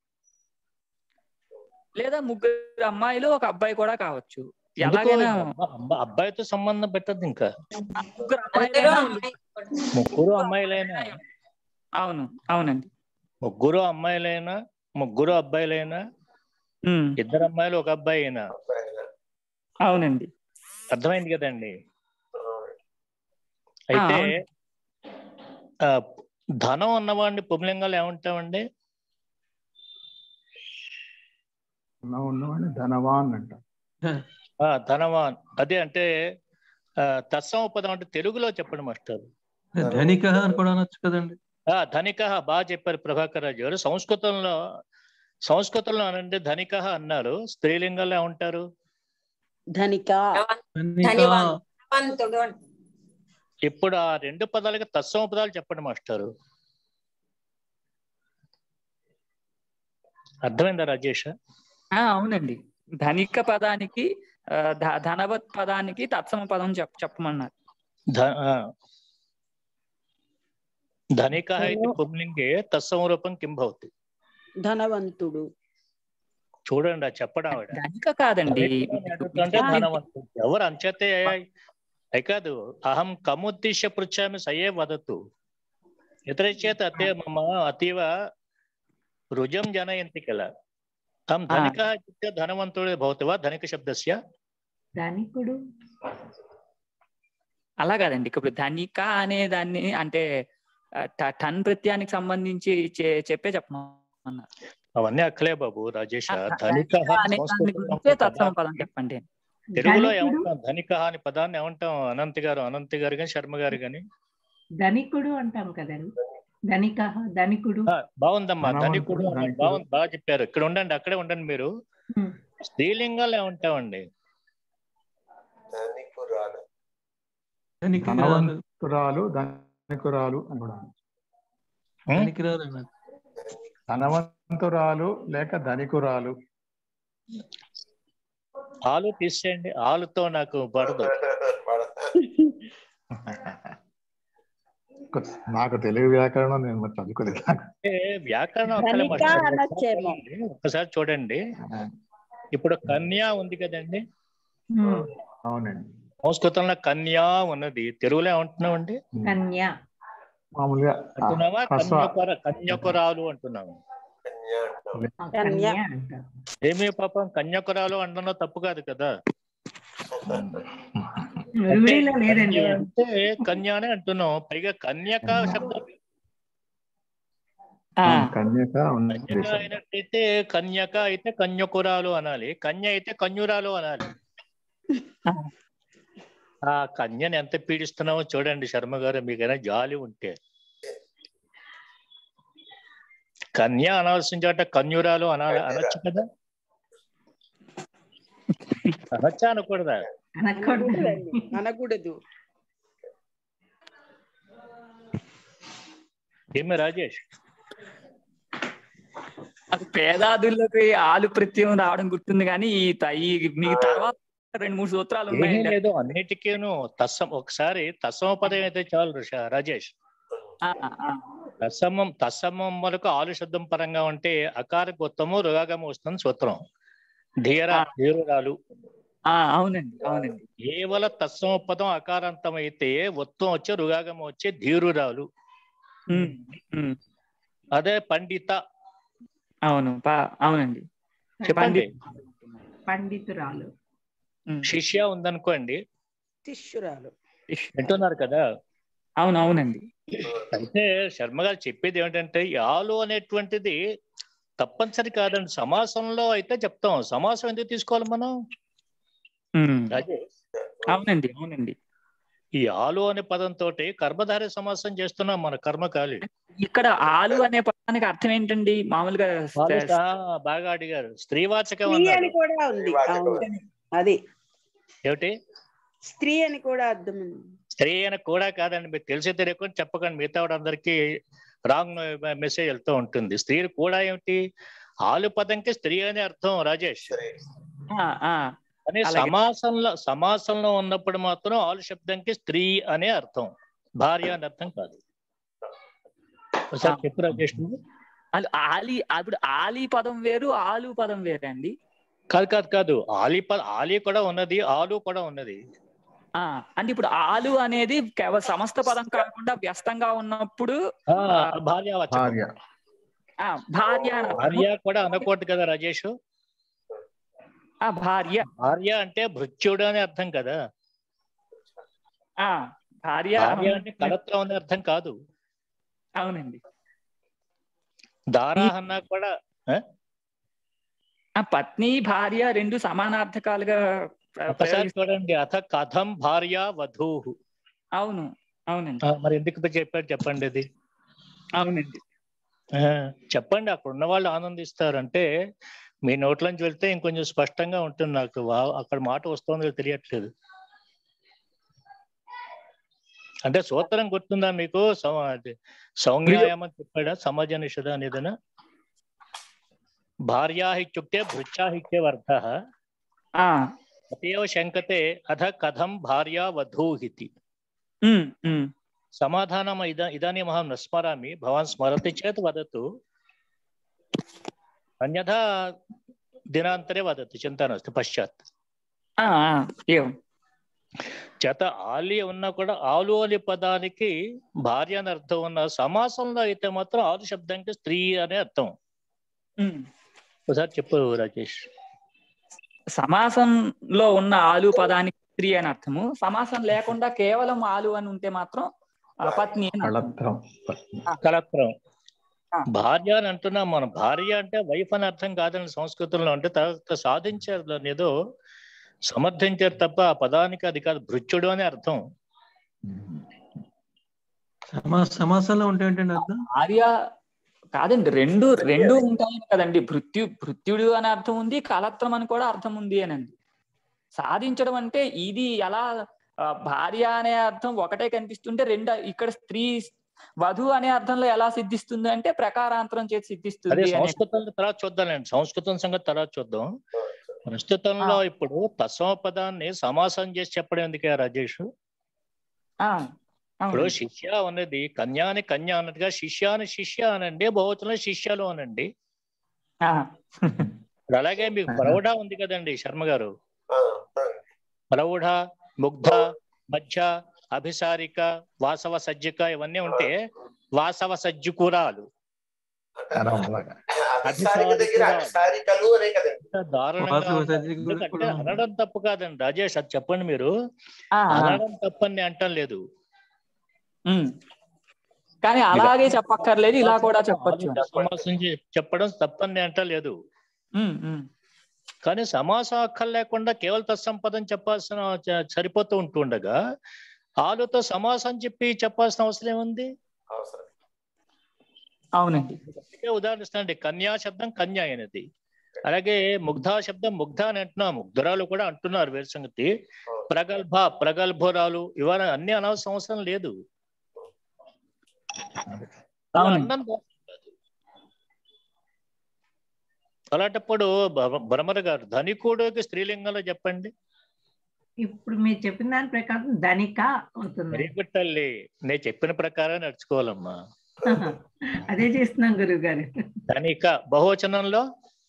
లేదా ముగ్గురు అమ్మాయిలు ఒక అబ్బాయి కూడా కావచ్చు ఎందుకో ఎలాగైనా అబ్బా- అబ్బా- అబ్బాయితో సంబంధం పెట్టద్దు ఇంకా ముగ్గురు అందరూ అమ్మాయిలైనా అమ్మాయి ముగ్గురు అమ్మాయిలైనా అవును అవునండి ముగ్గురు అమ్మాయిలైనా ముగ్గురు అబ్బాయిలైనా ఉమ్, ఇద్దరు అమ్మాయిలు ఒక అబ్బాయి అయినా అవునండి అర్థమైంది కదండి అయితే అవును. ఆ, ధనం ఉన్నవాడిని పుంలింగాలు ఏమంటామండి ఉన్న- ఉన్నవాడిని ధనవాన్ అంట ఆ, ధనవాన్ అదే అంటే ఆ, తత్సమ పదం అంటే తెలుగులో చెప్పండి మాస్టర్ ధనిక అని కూడా అనొచ్చు కదండి ఆ ధనిక బాగా చెప్పారు ప్రభాకర్ రాజు గారు సంస్కృతంలో సంస్కృతంలో అనండి ధనిక అన్నారు స్త్రీలింగంలో ఏమంటారు ధనిక ధనిక ధనివాన్. ధనవంతుడు అంట. ఇప్పుడు ఆ రెండు పదాలకి తత్సమ పదాలు చెప్పండి మాస్టారు అర్థమైందా రాజేష్ ఆ అవునండి ధనిక పదానికి ఆ, ధ- ధనవత్ పదానికి తత్సమ పదం చెప్ చెప్పమన్నారు ధ- ఆ. ధనిక ఇది పుంలింగే తత్సమ రూపం కిం భవతి ధనవంతుడు చూడండి ఆ చెప్పడం ఆవిడ ధనిక కాదండి అంటే ధనవంతుడు ఎవరు అంచేతే అయి కాదు అహం కముద్దిశ్య పృచ్ఛామి సయే వదతు ఇతర చేత అతే మమ అతీవ రుజం జనయంతి కిల అహం ధనిక ఇత్య ధనవంతుడే భవతి వా ధనిక శబ్దస్య ధనికుడు అలా కాదండి ఇప్పుడు ధనిక అనే దాన్ని అంటే ఆ, ట- టన్ ప్రత్యానికి సంబంధించి చె- చెప్పే చెప్పమన్నారు అవన్నీ అక్కలే బాబు రాజేష్ ఆ, ధనిక అనే దాని గురించే తత్సమ పదం చెప్పండి తెలుగులో ధనికుడు ఏమంటాం ధనిక అని పదాన్ని ఏమంటాం అనంత్ గారు అనంత్ గారు కానీ శర్మ గారు కానీ ధనికుడు అంటాం కదండి ధనిక ధనికుడు ఆ, బాగుందమ్మా ధనవంతుడు, ధనికుడు అన్నారు. ధనికుడు. బాగుంది బాగా చెప్పారు ఇక్కడ ఉండండి అక్కడే ఉండండి మీరు ఉమ్. స్త్రీలింగాలు ఏమంటామండి ధనికురాలు ధనిక ధనవంతురాలు ధనికురాలు అని కూడా అనొచ్చు. ధనికిరాలు అన్నది. ధనవంతురాలు లేక ధనికురాలు ఆలు తీసేయండి ఆలుతో నాకు పడదు నాకు తెలుగు వ్యాకరణం నేను మరి చదువుకోలేదు అంటే వ్యాకరణం అక్కడే ధనిక మాట్లాడాలి. అనొచ్చేమో. ఒక్కసారి చూడండి ఇప్పుడు కన్యా ఉంది కదండి ఉమ్. అవునండి సంస్కృతంలో కన్యా ఉన్నది తెలుగులో ఏమంటున్నామండి కన్య మామూలుగా అంటున్నావా హ్రస్వ. కన్యకుర కన్యకురాలు అంటున్నాము కన్య అంటాం ఆ కన్య. కన్య అంటారు ఏమీ పాపం కన్యకురాలు అంటున్నా తప్పు కాదు కదా రూఢిలో లేదండి కన్య అది. అంటే కన్యానే అంటున్నాం పైగా కన్యక శబ్దం ఆ, కన్యక ఉంది కన్యక అయినట్టయితే కన్యక అయితే కన్యకురాలు అనాలి కన్య అయితే కన్యురాలు అనాలి ఆ. ఆ కన్యని ఎంత పీడిస్తున్నామో చూడండి శర్మ గారు మీకైనా జాలి ఉంటే కన్య అనాల్సిన చోట కన్యురాలు అనాలి అనొచ్చు కదా అనొచ్చా అనకూడదా అనకూడదు అనకూడదండి అనకూడదు ఏమి రాజేష్ నాకు పేదాదుల్లోకి ఆలు ప్రత్యయం రావడం గుర్తుంది కానీ ఈ త- ఈ మీకు తర్వాత రెండు మూడు సూత్రాలు ఏమీ ఉన్నాయండి లేదు అన్నిటికీను తత్సం ఒకసారి తత్సమ పదం అయితే చాలు రుష- రాజేష్ ఆ, ఆ, తత్సమం తత్సమం వరకు ఆలు శబ్దం పరంగా ఉంటే అకార గొత్తము రుగాగము వస్తుంది సూత్రం ధీర ఆ. ధీరురాలు ఆ, అవునండి అవునండి కేవల తత్సమ పదం అకారాంతం అయితే ఒత్తం వచ్చి రుగాగం వచ్చి ధీరురాలు ఉమ్, ఉమ్, అదే పండిత అవును పా- అవునండి చెప్పండి పండితురాలు ఉమ్, శిష్య ఉందనుకోండి శిష్యురాలు ఇష్. వింటున్నారు కదా అవును అవునండి అయితే శర్మ గారు చెప్పేది ఏమిటంటే ఈ ఆలు అనేటువంటిది తప్పనిసరి కాదండి సమాసంలో అయితే చెప్తాం సమాసం ఎందుకు తీసుకోవాలి మనం ఉమ్, రాజేష్ అవునండి అవునండి ఈ ఆలు అనే పదంతో కర్మధార సమాసం చేస్తున్నాం మన కర్మకాలి ఇక్కడ ఆలు అనే పదానికి అర్థం ఏంటండి మామూలుగా ఆలు ఆ, బాగా అడిగారు స్త్రీవాచకం స్త్రీ అని అన్నారు కూడా ఉంది అవును అది ఏమిటి స్త్రీ అని కూడా అర్థం ఉంది స్త్రీ అని కూడా కాదండి మీకు తెలిసి తెలియకుండా చెప్పకండి మిగతా అందరికి రాంగ్ మెసేజ్ వెళ్తూ ఉంటుంది స్త్రీ కూడా ఏమిటి ఆలు పదంకి స్త్రీ అనే అర్థం రాజేష్ ఆ, ఆ, కానీ అలాగే. సమాసంలో సమాసంలో ఉన్నప్పుడు మాత్రం ఆలు శబ్దంకి స్త్రీ అనే అర్థం భార్య అని అర్థం కాదు ఒకసారి ఆ. చెప్పు రాజేష్ నువ్వు. అల్- ఆలి ఇప్పుడు ఆలి పదం వేరు ఆలు పదం వేరే అండి కాదు కాదు కాదు ఆలి ప ఆలి కూడా ఉన్నది ఆలు కూడా ఉన్నది ఆ అంటే ఇప్పుడు ఆలు అనేది కేవలం సమస్త పదం కాకుండా వ్యస్తంగా ఉన్నప్పుడు ఆ, భార్యావచనం భార్య ఆ భార్య అని అర్థము. భార్య కూడా అనకూడదు కదా రాజేష్ ఆ భార్య భార్య అంటే భృత్యుడు అని అర్థం కదా ఆ భార్య భార్య అంటే కలత్రం అనే అర్థం కాదు అవునండి దారా అన్నా కూడా ఆ పత్ని భార్య రెండు సమానార్థకాలుగా ప్ర- ఒకసారి ప్రయోగిస్తారు. చూడండి అథ కథం భార్య వధూ అవును అవునండి మరి ఎందుకు చెప్పారు చెప్పండి అది అవునండి ఆ, చెప్పండి అక్కడ ఉన్న వాళ్ళు ఆనందిస్తారు అంటే మీ నోట్లోంచి వెళ్తే ఇంకొంచెం స్పష్టంగా ఉంటుంది నాకు వా- అక్కడ మాట వస్తుందో తెలియట్లేదు అంటే సూత్రం గుర్తుందా మీకు సమ- అది సౌమ్యాయం అని చెప్పాడా సమాజ నిషేధ అనేదనా భార్యాహిత్యుక్తే భృత్యాహిత్యవర్ధ ఆ అతేవ శంకతే అథ కథం భార్యా వధూహితి ఉమ్, ఉమ్. సమాధానం ఇద ఇదానీం అహం న స్మరామి భవాన్ స్మరతి చేత్ వదతు అన్యథా దినాంతరే వదతు చింత నాస్తి పశ్చాత్ ఆ, ఆ, ఏం చేత ఆలి ఉన్నా కూడా ఆలు అనే పదానికి భార్య అని అర్థం ఉన్న సమాసంలో అయితే మాత్రం ఆలు శబ్దానికి స్త్రీ అనే అర్థం ఉమ్. ఒకసారి చెప్పు రాజేష్ సమాసంలో ఉన్న ఆలు పదానికి స్త్రీ అని అర్థము సమాసం లేకుండా కేవలం ఆలు అని ఉంటే మాత్రం ఆ పత్ని అని అర్థం. కళత్రం కలత్రం ఆ. భార్య అని అంటున్నాం మనం భార్య అంటే వైఫ్ అని అర్థం కాదని సంస్కృతంలో అంటే తర్వాత సాధించారు దాన్ని ఏదో సమర్థించారు తప్ప ఆ పదానికి అది కాదు భృత్యుడు అని అర్థం సమా సమాసంలో ఉంటే ఏంటండి అర్థం భార్య కాదండి రెండు రెండు ఉంటాయని కదండి భృత్యు భృత్యుడు అనే అర్థం ఉంది కలత్రం అని కూడా అర్థం ఉంది అనండి సాధించడం అంటే ఇది ఎలా ఆ, భార్య అనే అర్థం ఒకటే కనిపిస్తుంటే రెండు ఇక్కడ స్త్రీ వధు అనే అర్థంలో ఎలా సిద్ధిస్తుంది అంటే ప్రకారాంతరం చేసి అదే సిద్ధిస్తుంది అనే సంస్కృతంలో తర్వాత చూద్దాంలేండి సంస్కృతం సంగతి తర్వాత చూద్దాం ప్రస్తుతంలో ఇప్పుడు తత్సమ పదాన్ని సమాసం చేసి చెప్పడం ఎందుకే రాజేష్ ఆ, ఇప్పుడు అవును. శిష్య అనేది కన్యాని కన్య అన్నట్టుగా శిష్యాని శిష్య అనండి బహువచనం శిష్యలు అనండి ఆ, ఇప్పుడు అలాగే మీకు ప్రౌఢ ఉంది కదండి శర్మ గారు ప్రౌఢ ముగ్ధ మధ్య అభిసారిక వాసవ సజ్జిక ఇవన్నీ ఉంటే వాసవ సజ్జుకురాలు అలాగా అభిసారిక దగ్గర అభిసారికలు అనే కదండి ఇంత దారుణంగా వాసవ ఉన్నారు. సజ్జికులు ఎందుకంటే కూడా ఉన్నాయి. అనడం తప్పు కాదండి రాజేష్ అది చెప్పండి మీరు ఆ, ఆ, అనడం తప్పని నేను అంటం లేదు ఉమ్. కానీ అలాగే చెప్పక్కర్లేదు ఇలా కూడా చెప్పొచ్చు ఆలోచన సమాసం చే- చెప్పడం తప్పని నేను అంటం లేదు ఉమ్, ఉమ్. కానీ సమాసం అక్కర్ లేకుండా కేవలం తత్సంపదం చెప్పాల్సిన చ- సరిపోతూ ఉంటుండగా ఆలుతో సమాసం చెప్పి చెప్పాల్సిన అవసరం ఏముంది అవసరం అవునండి అందుకే ఉదాహరణ ఇస్తానండి కన్యా శబ్దం కన్య అయినది అలాగే ముగ్ధా శబ్దం ముగ్ధ అని అంటున్నాం ముగ్ధరాలు కూడా అంటున్నారు వేరు సంగతి ప్రగల్భ ప్రగల్భురాలు ఇవాళ అన్ని అనవసరం అవసరం లేదు అలా అవునండి. అన్నం కాదు. అలాంటప్పుడు భ- భ్రమర గారు ధనికుడికి స్త్రీలింగంలో చెప్పండి ఇప్పుడు మీరు చెప్పిన దాని ప్రకారం ధనిక అవుతుంది వెరీ గుడ్ తల్లి నేను చెప్పిన ప్రకారం నడుచుకోవాలమ్మా అదే చేస్తున్నాం గురువు గారు ధనిక బహువచనంలో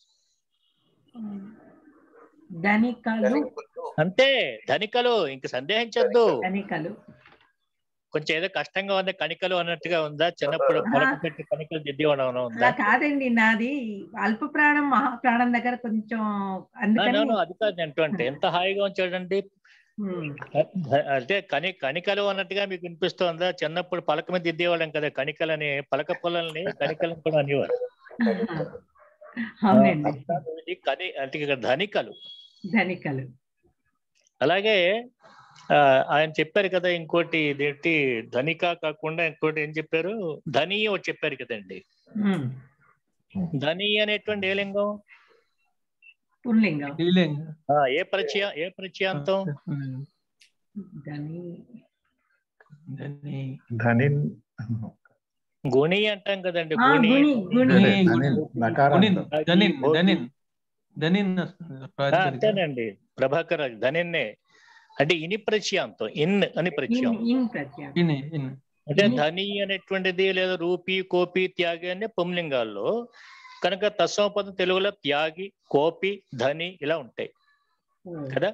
ధనికలు అంతే ధనికలు ఇంక సందేహించొద్దు ధనికలు కొంచెం ఏదో కష్టంగా ఉంది కణికలు అన్నట్టుగా ఉందా చిన్నప్పుడు పొలం పెట్టి కణికలు దిద్దేవాడు అలా ఉందా కాదండి నాది అల్ప ప్రాణం మహా ప్రాణం దగ్గర కొంచెం ఆ, అందుకని no, no, అది కాదు నేను అంటే ఎంత హాయిగా ఉంచాడండి ఉమ్, అంటే కని కణికలు అన్నట్టుగా మీకు వినిపిస్తోందా చిన్నప్పుడు పలక మీద దిద్దేవాళ్ళం కదా కణికలని పలక పొలాలని కణికలను కూడా అనేవారు అవునండి అంతా ఇది కని అంటే ఇక్కడ ధనికలు ధనికలు అలాగే ఆ, ఆయన చెప్పారు కదా ఇంకోటి ఇదేంటి ధనిక కాకుండా ఇంకోటి ఏం చెప్పారు ధని ఒకటి చెప్పారు కదండి ఉమ్, ధని అనేటువంటి ఏ లింగం పుల్లింగం స్త్రీలింగ ఆ, ఏ పరిచయ ఏ పరిచయాంతం ధని ధని ధని గుణి అంటాం కదండి ఆ, గుణి గుణి గుణి ధని ధనిన్ గుణిన్ నకారాంతం ధనిన్ భోగి. ధనిన్ ధనిన్ వస్తుంది ఆ, ప్రాతిపదిక అంతేనండి ప్రభాకర్ రాజు ధనిన్నే అంటే ఇని పరిచయాంతం ఇన్ అని పరిచయం ఇన్ ఇన్ ప్రత్యయం ఇన్ ఇన్ అంటే ఇని- ధని అనేటువంటిది లేదా రూపి కోపి త్యాగి అనే పుంలింగాల్లో కనుక తత్సమ పదం తెలుగులో త్యాగి కోపి ధని ఇలా ఉంటాయి ఉమ్, కదా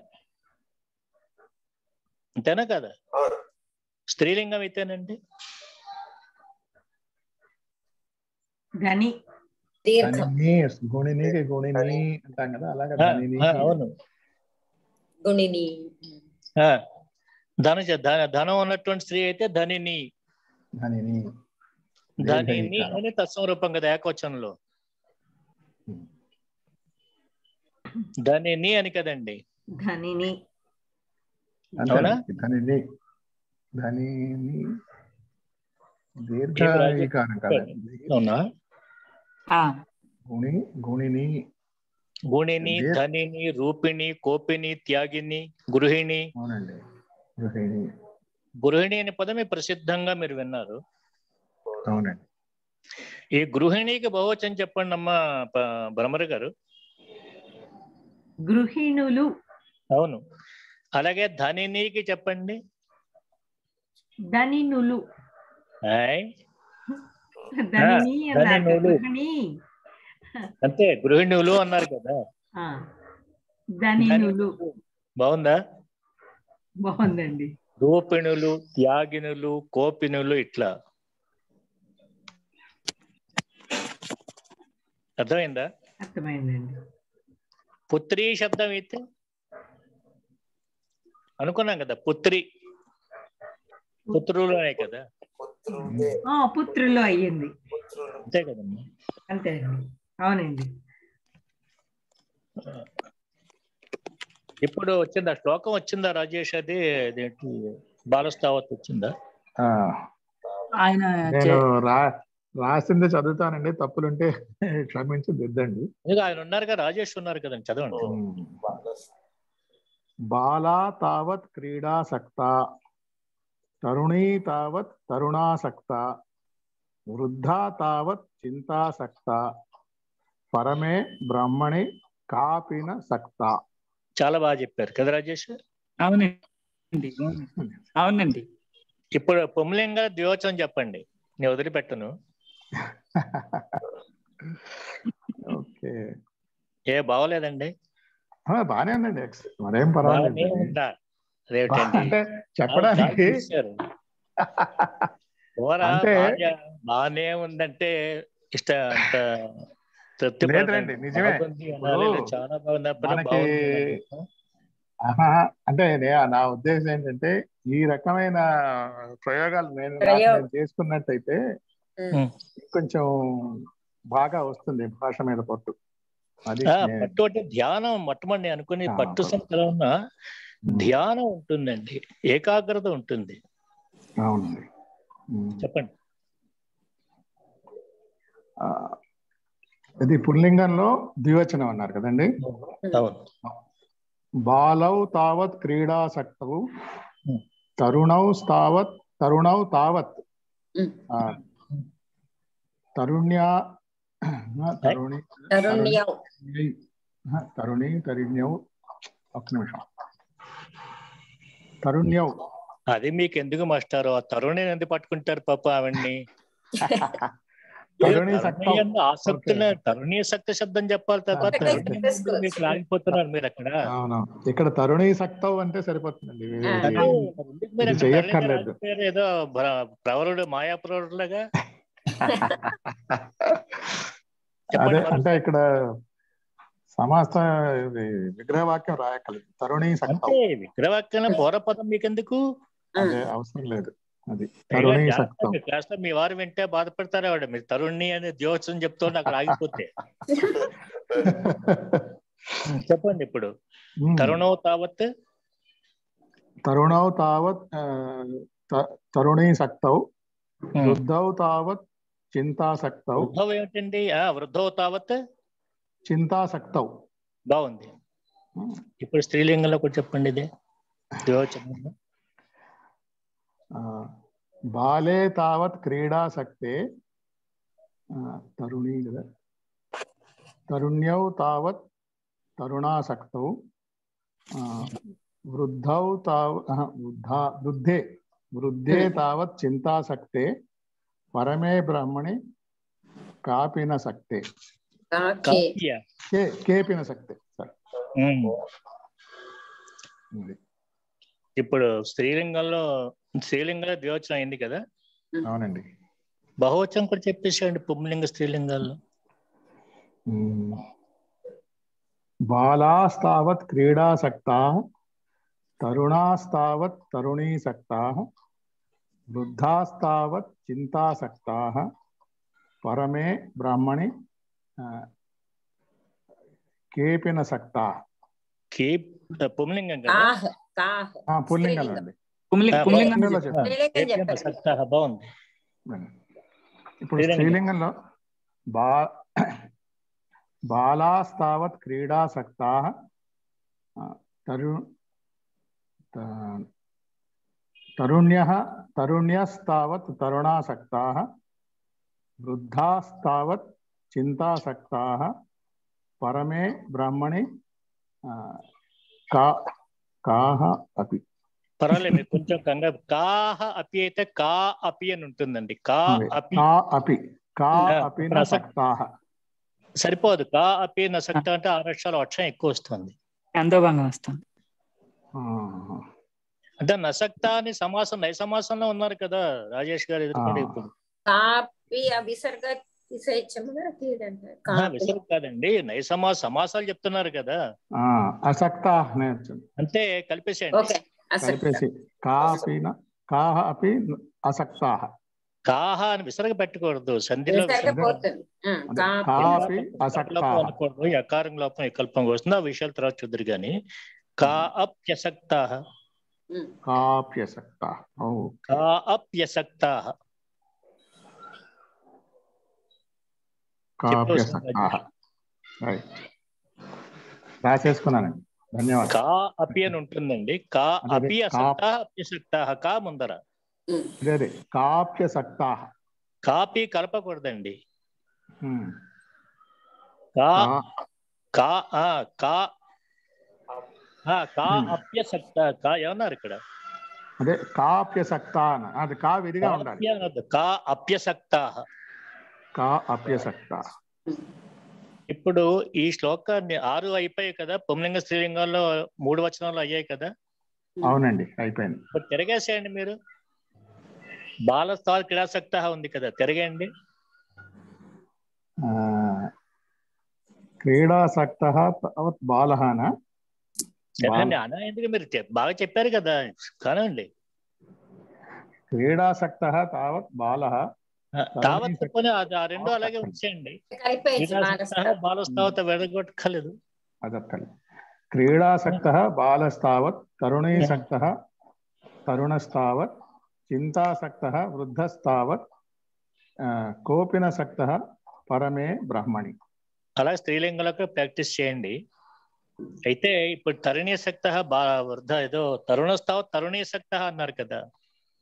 అంతేనా కదా అవును స్త్రీలింగం అయితేనండి ధని దీర్ఘం ధనిని గుణినికి గుణిని అంటాం కదా అలాగే ఆ, ధనిని ఆ, అవును గుణిని ఆ, ధన ధన- ధనం ఉన్నటువంటి స్త్రీ అయితే ధనిని ధనిని ధనిని దీర్ఘఈకారం. అని తత్సమ రూపం కదా ఏకవచనంలో ఉమ్. ధనిని అని కదండి ధనిని అవునా? అంతే ధనిని ధనిని దీర్ఘ ఏమి రాజు? ఈకారం కాదండి అవునా ఆ, గుణి గుణిని గుణిని దీర్- ధనిని రూపిణి కోపిని త్యాగిని గృహిణి అవునండి గృహిణి గృహిణి అనే పదం ప్రసిద్ధంగా మీరు విన్నారు అవునండి ఈ గృహిణికి బహువచనం చెప్పండి అమ్మా ప- భ్రమరి గారు గృహిణులు అవును అలాగే ధనినికి చెప్పండి ధనినులు ఆయ్ ధనిని అన్నారు ధనినులు. గృహిణి అంతే గృహిణులు అన్నారు కదా ఆ, ధనినులు బాగుందా బాగుందండి రూపిణులు త్యాగినులు కోపినులు ఇట్లా అర్థమైందా అర్థమైందండి పుత్రి శబ్దం అయితే అనుకున్నాం కదా పుత్రి పుత్రులు అనే కదా పుత్రుడే ఆ పుత్రులు అయ్యింది పుత్రులు అంతే కదమ్మా అంతే అండి అవునండి ఇప్పుడు వచ్చిందా శ్లోకం వచ్చిందా రాజేష్ అది అదేంటి బాలస్తావత్ వచ్చిందా ఆ, ఆయన నేను చే- రా రాసింది చదువుతానండి తప్పులుంటే క్షమించి దిద్దండి ఇంకా ఆయన ఉన్నారుగా రాజేష్ ఉన్నారు కదండి చదవండి ఉమ్. బాలా తావత్ క్రీడాసక్త తరుణీ తావత్ తరుణాసక్త వృద్ధా తావత్ చింతాసక్త పరమే బ్రహ్మణి కాపిన సక్త చాలా బాగా చెప్పారు కదా రాజేష్ అవునండి అవునండి ఇప్పుడు పుంలింగ ద్యోచనం చెప్పండి నేను వదిలిపెట్టను ఓకే ఏ బాగోలేదండి ఆ, బానే ఉందండి ఎక్స్ మరేం బాగానే పర్వాలేదు ఉందా అదేమిటండి అంటే చెప్పడానికి చూశారు ఓరా అంటే- బాగా బాగానే ఉందంటే ఇష్ట అంత తృప్తి లేదులేండి, నిజమే. బాగుంది అనాలి, ఇప్పుడు చాలా బాగున్నప్పుడు మనకి బాగుంది అనాలి. ఆహా, అంటే నే- నా ఉద్దేశం ఏంటంటే ఈ రకమైన ప్రయోగాలు నేను నాకు ప్రయోగ- నేను చేసుకున్నట్టయితే ఉమ్. కొంచెం బాగా వస్తుంది భాష మీద పట్టు అది ఆ, నే- పట్టు అంటే ధ్యానం మొట్టమొదటి అనుకుని ఆ, పట్టు పట్టు. సంఖ్యలో ఉన్న ఉమ్, ధ్యానం ఉంటుందండి ఏకాగ్రత ఉంటుంది అవునండి ఉమ్, చెప్పండి ఆ, ఇది పుల్లింగంలో ద్వివచనం అన్నారు కదండి అవును బాలౌ తావత్ క్రీడాసక్తవు ఉమ్. తరుణౌ తావత్ తరుణౌ తావత్ ఉమ్. ఆ, తరుణ్యా తరుణి తరుణ్యం ఆ, తరుణి తరుణ్యవు ఒక్క నిమిషం తరుణ్యవు అది మీకు ఎందుకు మాస్టారు ఆ తరుణి ఎందుకు పట్టుకుంటారు పాప ఆవిడ్ని తరుణి తరుణి సక్తం అన్న ఆసక్తి తరుణి సక్త శబ్దం చెప్పాలి తప్ప ఓకే, తరుణి ఓకే. ఎందుకు మీకు లాగిపోతున్నారు మీరు అక్కడ అవునవును ఇక్కడ తరుణి సక్తం అంటే సరిపోతుందండి ఇది- ఆ. ఇది- ఎందుకు మీరు ఇది అక్కడ చెయ్యక్కర్లేదు. తరుణి రాజు పేరు ఏదో ప్ర- ప్రవరుడు మాయాప్రవరుడు లాగా అదే చెప్పండి మరి. అంటే ఇక్కడ సమాస ఇది విగ్రహవాక్యం రాయక్కర్లేదు తరుణి సక్తం అంతే విగ్రహవాక్యం పూర్వపదం మీకెందుకు అదే అవసరం లేదు అది తరుణి సక్తం క్లాస్ లో మీ వారు వింటే బాధపడతారు ఆవిడ మీరు తరుణ్ణి అనే ద్యోత్సం చెప్తుంటే అక్కడ ఆగిపోతే చెప్పండి ఇప్పుడు ఉమ్. తరుణో తావత్ తరుణౌ తావత్ ఆ, త- తరుణీ సక్తౌ వృద్ధౌ తావత్ చింతాసక్తౌ వృద్ధం ఏమిటండి ఆ వృద్ధో తావత్ చింతాసక్తౌ బాగుంది ఇప్పుడు స్త్రీలింగంలో కూడా చెప్పండి ఇదే ద్యోచనంలో ఆ, బాలే తావత్ క్రీడాసక్తే ఆ, తరుణీ కదా తరుణ్యౌ తావత్ తరుణాసక్తౌ ఆ, వృద్ధౌ తావ ఆహా, వృద్ధా వృద్ధే వృద్ధే తావత్ చింతాసక్తే పరమే బ్రహ్మణి కాపిన సక్తే కాకి కాప్య కే కేపిన సక్తే సరే ఉమ్. ఇది. ఇప్పుడు స్త్రీలింగంలో స్త్రీలింగంలో ద్యోచనం అయింది కదా అవునండి బహువచనం కూడా చెప్పేసేయండి పుంలింగ స్త్రీలింగాల్లో ఉమ్. బాలాస్తావత్ క్రీడాసక్తా తరుణాస్తావత్ తరుణీసక్తా వృద్ధాస్తావత్ చింతాసక్తా పరమే బ్రాహ్మణి ఆ, కేపిన సక్తా కే పుంలింగం కదా కాహ్ కాహ్ ఆ, పుల్లింగంలో స్త్రీలింగం. అండి పుంలింగ ఆ, పుంలింగం పుల్లింగంలో ఆ, చెప్పండి స్త్రీలింగం కేపీ చెప్పండి. సక్తాహ బాగుంది ఇప్పుడు స్త్రీలింగం. స్త్రీలింగంలో బా బాలాస్తావత్ క్రీడాసక్తా తరు త- తరుణ్యः తరుణ్యస్తావత్ తరుణాసక్తాः వృద్ధాస్తావత్ చింతాసక్తాः పరమే బ్రహ్మణి ఆ, కా కాహ అపి పర్వాలేదు మీరు కొంచెం కంగారు కాహ అపి అయితే కా అపి అని ఉంటుందండి కా అదే, అపి కా అపి కా ఆ, అపి ఇప్పుడు అసక్- సక్తాः సరిపోదు కా అపి నసక్త అంటే ఆరు అక్షరాలు అక్షరం ఎక్కువ వస్తుంది ఎంతో భాగం వస్తుంది ఆహా. అంటే నసక్త అని సమాసం నై సమాసంలో ఉన్నారు కదా రాజేష్ గారు ఎదుర్కొంటే ఆ. ఇప్పుడు కాపి అభిసర్గ తీసేయచ్చము కదా తీయదంటారు ఆహా, కాపి విసరు కాదండి నై సమా సమాసాలు చెప్తున్నారు కదా ఆ, అసక్తాः అనే వచ్చింది అంతే కలిపేసేయండి ఓకే అసలు కలిపేసి కా అపి న- కాహ అపి అసక్తాः కాహ అని విసరగ పెట్టకూడదు సంధిలో విసర్గ విసర్గ పోతుంది ఆ, అదే, కాపి కా లోపం, అపి లోపం అసక్తాः అనకూడదు ఈ అకారం లోపం వికల్పం వస్తుంది ఆ విషయాలు తర్వాత చూద్దరు కానీ కా అప్యసక్తా ఉమ్. కాప్యసక్తాः ఓ కా అప్యసక్తా కాప్యసక్తాः రైట్ రాసేసుకున్నానండి ధన్యవాదాలు కా అపి అని ఉంటుందండి కా అదే, అపి కా- అసక్తా అప్యసక్తా కా ముందర ఉమ్. అదే అదే కాప్యసక్తాः కాపీ కలపకూడదండి ఉమ్. కా కా- కా ఆ కా ఆ, కా Hmm. అప్యసక్త కా ఏమన్నారు ఇక్కడ అదే కాప్యసక్తా అన్న అది కా విడిగా ఉండాలి కాప్య అనొద్దు. కా అప్యసక్తా కా అప్యసక్త ఇప్పుడు ఈ శ్లోకాన్ని ఆరు అయిపోయాయి కదా పుంలింగ స్త్రీలింగాల్లో మూడు వచనాలు అయ్యాయి కదా అవునండి అయిపోయింది ఇప్పుడు తిరగేసేయండి మీరు బాలస్థాల్ క్రీడాసక్త ఉంది కదా తిరగండి ఆ, క్రీడాసక్త తావత్ బాలహాన చెప్పండి అనా ఎందుకు మీరు చెప్- బాగా చెప్పారు కదా కానండి క్రీడాసక్త తావత్ బాలః తావత్ పోనీ అది ఆ రెండు అలాగే ఉంచేయండి కలిపేయచ్చు క్రీడాసక్త బాలస్థావత వెదగొట్టలేదు అదక్కలి క్రీడాసక్త బాలస్తావత్ తరుణీసక్త తరుణస్తావత్ చింతాసక్త వృద్ధస్తావత్ ఆ, కోపినసక్త పరమే బ్రహ్మణి అలా స్త్రీలింగులకు ప్రాక్టీస్ చేయండి అయితే ఇప్పుడు తరుణీసక్త బా వృద్ధ ఏదో తరుణస్థావ తరుణీసక్త అన్నారు కదా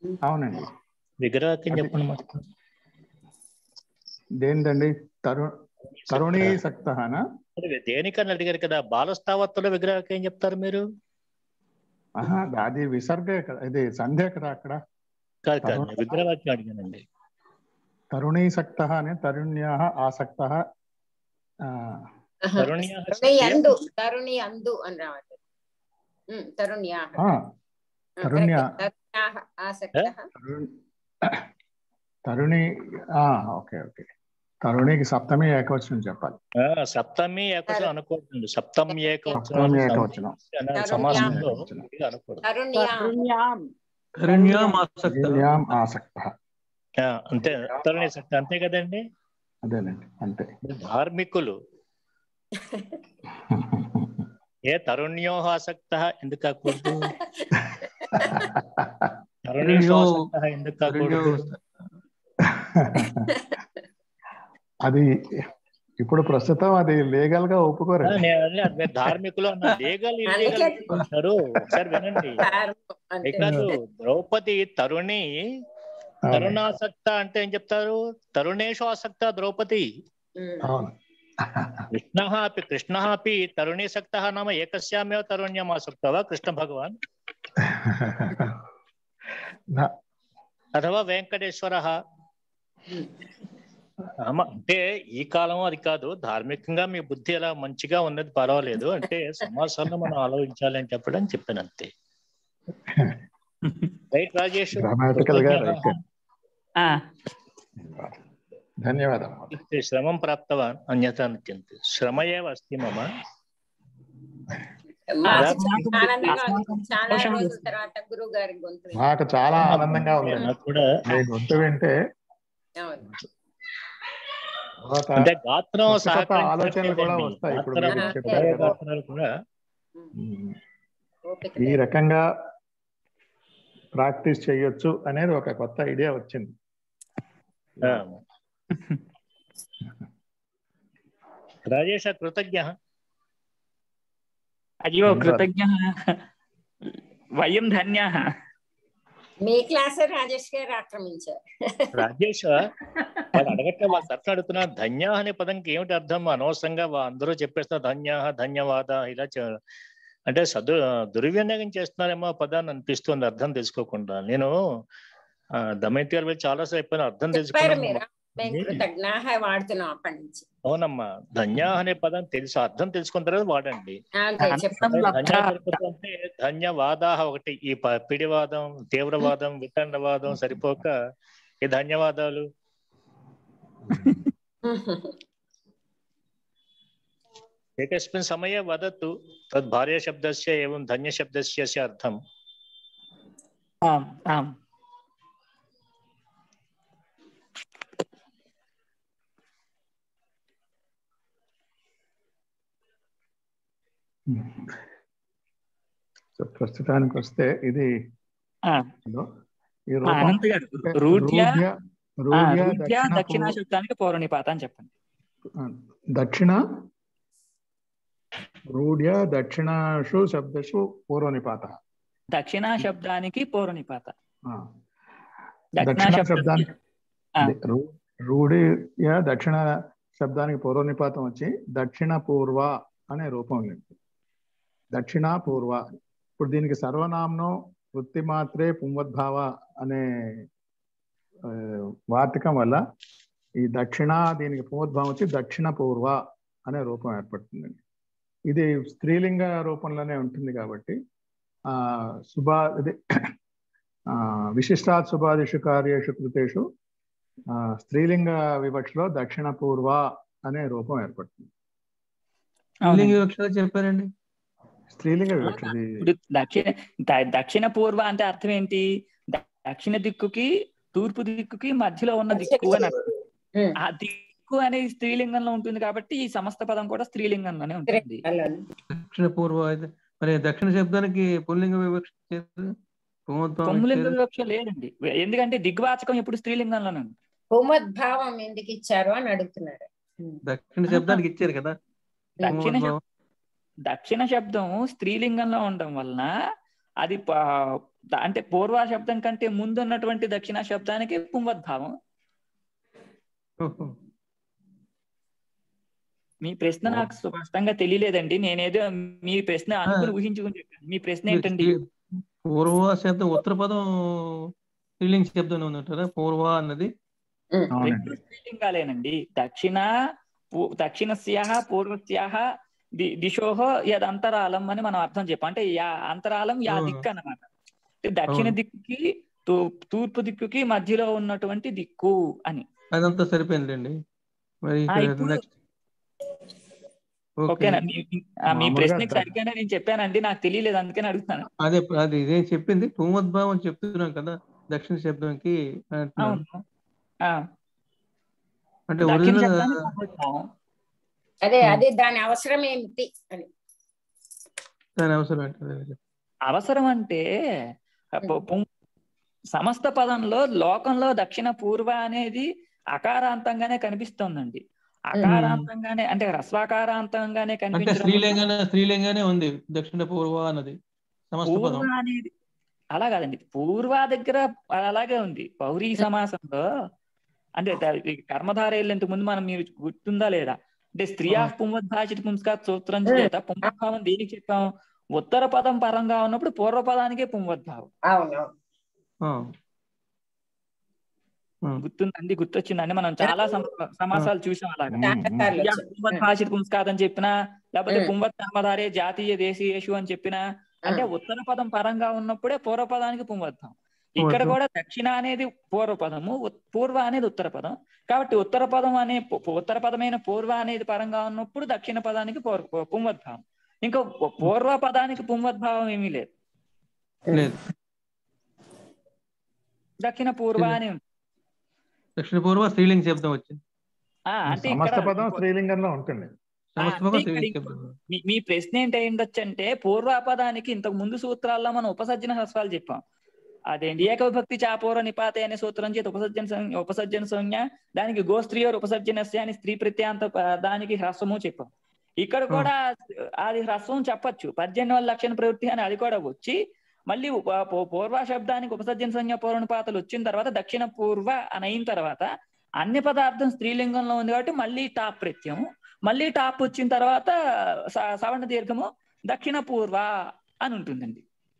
అవునండి విగ్రహం చెప్పండి మాకు దేనిదండి తరు తరుణీ సక్తనా మరి దేనికని అడిగారు కదా బాలస్థావత్తుల విగ్రహం ఏం చెప్తారు మీరు ఆహా, అది విసర్గే కదా ఇది సంధ్య కదా అక్కడ కాదు కాదు తరుణ- విగ్రహవాక్యం అడిగానండి తరుణీ సక్త అని తరుణ్యా ఆసక్త తరుణ్య తరుణి అందు తరుణి అందు అని రావాలి ఉమ్, తరుణ్యాః ఆ, ఆ, తరుణ్యా. correct. తరుణ్యాః ఆసక్తః తరుణ్- తరుణి ఆ, ఓకే ఓకే తరుణికి సప్తమి ఏకవచనం చెప్పాలి ఆ, సప్తమి ఏకవచనం అనుకోవద్దండి సప్తం ఏకవచనం సప్తమి ఏకవచనం అనే తరుణ్యాం. సమాసంలో ఏకవచనం. ఇది అనకూడదు తరుణ్యాః తరుణ్యాం కరుణ్యాం ఆసక్త తరుణ్యాం ఆసక్త ఆ, అంతే తరుణి సక్త అంతే కదండి అదేనండి అంతే ధార్మికులు ఏ తరుణ్యో ఆసక్త ఎందుకు కాకూడదు తరుణ్యో ఆసక్త ఎందుకు కరుణ్యో కాకూడదు అది ఇప్పుడు ప్రస్తుతం అది లీగల్ గా ఆ, ఒప్పుకోరు నేను అదే అదే ధార్మికులు అన్న లీగల్ ఇల్లీగల్ అంటారు ఒకసారి వినండి ధర్మం అంతే. ఏ కాదు ద్రౌపది తరుణి తరుణాసక్త అంటే ఏం చెప్తారు తరుణేషు ఆసక్త ద్రౌపది ఉమ్. అవును కృష్ణ అపి కృష్ణ అపి తరుణీసక్త నామ ఏకస్యామేవ తరుణ్యం ఆసక్త వా కృష్ణ భగవాన్ నా- అథవా వెంకటేశ్వర అంటే ఈ కాలం అది కాదు ధార్మికంగా మీ బుద్ధి ఎలా మంచిగా ఉన్నది పర్వాలేదు అంటే సమాసాలను మనం ఆలోచించాలి అని చెప్పడం చెప్పాను అంతే రైట్ రాజేష్ గ్రామాటికల్ గా రైట్ ఆ, ధన్యవాదాలు శ్రమం ప్రాప్తవాన్ అన్యథా నిత్యంతి శ్రమ ఏవ అస్తి మమ మాకు నాకు- చాలా ఆనందంగా ఉంది. చాలా సంతోషం రోజుల వేస్తుంది. తర్వాత గురువు గారి గొంతు విని. నాకు చాలా ఆనందంగా ఉంది నాకు కూడా మీ గొంతు వింటే అవును. తర్వాత అంటే గాత్రం కొత్త కొత్త సహకరించట్లేదండి. ఆలోచనలు కూడా వస్తాయి ఇప్పుడు గాత్రం- మీరు చెప్పారు కదా గాత్రాలు కూడా ఉమ్, ఓపిక ఈ లేదు. రకంగా ప్రాక్టీస్ చేయొచ్చు అనేది ఒక కొత్త ఐడియా వచ్చింది ఆ. రాజేష కృతజ్ఞ అయ్యో కృతజ్ఞ వయం ధన్య మీ క్లాస్ రాజేష్ గారు ఆక్రమించారు రాజేష్ వాళ్ళు అడగట్లే వాళ్ళు తరఫున అడుగుతున్నా ధన్య అనే పదంకి ఏమిటి అర్థం అనవసరంగా వా- అందరూ చెప్పేస్తున్నారు ధన్య ధన్యవాద ఇలా చే- అంటే సదు దుర్వినియోగం చేస్తున్నారేమో ఆ పదాన్ని అనిపిస్తుంది అర్థం తెలుసుకోకుండా నేను ఆ, దమయంతి గారు వెళ్ళి చాలా సేపు అయిపోయిన అర్థం చెప్పారు తెలుసుకున్నాను మీరు మేము కృతజ్ఞాహ వాడుతున్నాం అప్పటి నుంచి అవునమ్మా ధన్య అనే పదం తెలుసు అర్థం తెలుసుకున్న తర్వాత వాడండి అంతే చెప్పండి ధన్య అంటే ధన్యవాదా ఒకటి ఈ ప- పిడివాదం తీవ్రవాదం వితండవాదం సరిపోక ఈ ధన్యవాదాలు एकस्मिन् समये वदतु तद् भार्यशब्दस्य एवं धन्यशब्दस्य च अर्थम् ఆమ్ ఆమ్ సో ప్రస్తుతానికి వస్తే ఇది ఆ, హలో, ఈ ఆ, రూపం అనంత్ గారు అంటే రూఢ్య రూఢ్య ఆ, రూఢ్య రూఢ్య దక్షిణ దక్షిణ పూ- శబ్దానికి పౌర్ణిపాత అని చెప్పండి దక్షిణ రూఢ్య దక్షిణాషు శబ్దషు పూర్వనిపాత దక్షిణ శబ్దానికి పౌర్ణిపాత ఆ. దక్షిణ దక్షిణ శబ్దానికి శబ్దానికి ఆ. అదే, రూ- రూఢియ దక్షిణ శబ్దానికి పూర్వనిపాతం వచ్చి దక్షిణ పూర్వ అనే రూపం ఉంది దక్షిణ పూర్వ ఇప్పుడు దీనికి సర్వనామనం వృత్తి మాత్రే పుంవద్భావ అనే ఆ, వార్తకం వల్ల ఈ దక్షిణ దీనికి పుంవద్భావం వచ్చి దక్షిణ పూర్వ అనే రూపం ఏర్పడుతుందండి ఇది స్త్రీలింగ రూపంలోనే ఉంటుంది కాబట్టి ఆ శుభా ఇది ఆ, విశిష్టాత్ శుభాదిషు కార్యేషు కృతేషు ఆ, స్త్రీలింగ వివక్షలో దక్షిణ పూర్వ అనే రూపం ఏర్పడుతుంది స్త్రీలింగ వివక్షగా చెప్పారండి స్త్రీలింగ వివక్ష ఇది ఇప్పుడు దక్షిణ ద- దక్షిణ పూర్వ అంటే అర్థం ఏంటి ద- దక్షిణ దిక్కుకి తూర్పు దిక్కుకి మధ్యలో ఉన్న దిక్కు అని అర్థం ఉమ్. ఆ దిక్కు అనేది స్త్రీలింగంలో ఉంటుంది కాబట్టి ఈ సమస్త పదం కూడా స్త్రీలింగంలోనే ఉంటుంది దక్షిణ పూర్వ అయితే మరి దక్షిణ శబ్దానికి పుల్లింగ వివక్ష చేశారు పుంగోద్భవం కొమ్ములింగ ఇచ్చారు. వివక్ష లేదండి ఎందుకంటే దిగ్వాచకం ఎప్పుడు స్త్రీలింగంలోనే ఉంది భూమద్భావం ఎందుకు ఇచ్చారు అని అడుగుతున్నారు దక్షిణ శబ్దానికి ఇచ్చారు కదా దక్షిణ శబ్- పుంగోద్భవం. దక్షిణ శబ్దం స్త్రీలింగంలో ఉండడం వలన అది ప- ద- అంటే పూర్వ శబ్దం కంటే ముందు ఉన్నటువంటి దక్షిణ శబ్దానికి పుంవద్భావం ఓహో. మీ ప్రశ్న నాకు స్పష్టంగా తెలియలేదండి నేనేదో మీ ప్రశ్న అనుకుని ఊహించుకుని చెప్పాను మీ ప్రశ్న ఏంటండి పూర్వ శబ్దం ఉత్తర పదం స్త్రీలింగ శబ్దం ఉందంటారా పూర్వ అన్నది రెండు స్త్రీలింగాలేనండి దక్షిణ పూ- దక్షిణస్యాహ పూర్వస్యాహ ది దిశోహ యద్ అంతరాలం అని మనం అర్థం చెప్పాం అంటే యా అంతరాలం యా అవును. దిక్కు అన్నమాట అంటే దక్షిణ అవును. దిక్కుకి తూ- తూర్పు దిక్కుకి మధ్యలో ఉన్నటువంటి దిక్కు అని అదంతా సరిపోయిందండి మరి ఆ, ఇక్కడ ఇప్పుడు- నెక్స్ట్ ఓకే ఓకేనా మీ మీ- ఆ, మీ మామూలుగా ప్రశ్నకి ద- సరిగ్గానే నేను చెప్పానండి నాకు తెలియలేదు అందుకని అడుగుతాను అదే అది ఇదేం చెప్పింది భూమద్భావం చెప్తున్నాం కదా దక్షిణ శబ్దంకి అంటున్నాను అవును ఆ, అంటే దక్షిణ ఒరిజినల్ శబ్దానికి భూమధ్భావం. అదే అదే దాని అవసరం ఏమిటి అని దాని అవసరం ఏంటది అవసరం అంటే ప- పుం- సమస్త పదంలో లోకంలో దక్షిణ పూర్వ అనేది అకారాంతంగానే కనిపిస్తోందండి అకారాంతంగానే అంటే హ్రస్వాకారాంతంగానే అంటే కనిపించడం స్త్రీలింగానే స్త్రీలింగానే ఉంది దక్షిణ పూర్వ అన్నది సమస్త పూర్వ పదం అనేది అలా కాదండి పూర్వ దగ్గర అలాగే ఉంది పౌరీ సమాసంలో అంటే ద- ఈ కర్మధారయులు ఇంతకు ముందు మనం మీరు గుర్తుందా లేదా అంటే స్త్రీ ఆఫ్ పుంవద్భాషిత పుంస్కాత్ సూత్రం చేత పుంవద్భావం దేనికి చెప్పాం ఉత్తర పదం పరంగా ఉన్నప్పుడు పూర్వ పదానికే పుంవద్భావం అవునవును ఆ. గుర్తుందండి గుర్తొచ్చిందండి మనం చాలా సమ- సమాసాలు చూసాం అలాగా నాటకాలు యా వచ్చాయి. పుంవత్ భాషిత పుంస్కాత్ అని చెప్పినా లేకపోతే ఉమ్. పుంవత్ కర్మధారే జాతీయ దేశీయేషు అని చెప్పినా అంటే ఉత్తర పదం పరంగా ఉన్నప్పుడే పూర్వ పదానికి పుంవద్భావం ఇక్కడ పుంవద్భావం. కూడా దక్షిణ అనేది పూర్వ పదము ఉత్- పూర్వ అనేది ఉత్తర పదం కాబట్టి ఉత్తర పదం అనే పు- పు- ఉత్తర పదమైన పూర్వ అనేది పరంగా ఉన్నప్పుడు దక్షిణ పదానికి పూర్- పు- పుంవద్భావం ఇంకా పు- పూర్వ పదానికి పుంవద్భావం ఏమీ లేదు లేదు దక్షిణ పూర్వ అని ఉంది. దక్షిణ పూర్వ స్త్రీలింగ శబ్దం వచ్చింది ఆ, అంటే సమస్త ఇక్కడ పదం స్త్రీలింగంలో ఉంటుంది సమస్త అంటే పదం ఇక్కడ స్త్రీలింగ ఇంకో- శబ్దం మీ మీ ప్రశ్న ఏంటి అయ్యుండొచ్చు అంటే పూర్వాపదానికి ఇంతకు ముందు సూత్రాల్లో మనం ఉపసర్జన హ్రస్వాలు చెప్పాం అదేంటి ఏకవిభక్తి చాపూర్వ నిపాతే అనే సూత్రం చేత ఉపసర్జన సంజ్ఞ ఉపసర్జన సంజ్ఞ దానికి గోస్త్రీయోర్ ఉపసర్జనస్య అని స్త్రీ ప్రత్యాంత ప- దానికి హ్రస్వము చెప్పాం ఇక్కడ కూడా అది హ్రస్వం చెప్పొచ్చు పద్దెనిమిది వల్ల లక్షణ ప్రవృత్తి అని అది కూడా వచ్చి మళ్ళీ ఉప- పూ- పూర్వ శబ్దానికి ఉపసర్జన సంజ్ఞ పూర్వనిపాతలు వచ్చిన తర్వాత దక్షిణ పూర్వ అని అయిన తర్వాత అన్ని పదార్థం స్త్రీలింగంలో ఉంది కాబట్టి మళ్ళీ టాప్ ప్రత్యయం మళ్ళీ టాప్ వచ్చిన తర్వాత స- సవర్ణ దీర్ఘము దక్షిణ పూర్వ అని ఉంటుందండి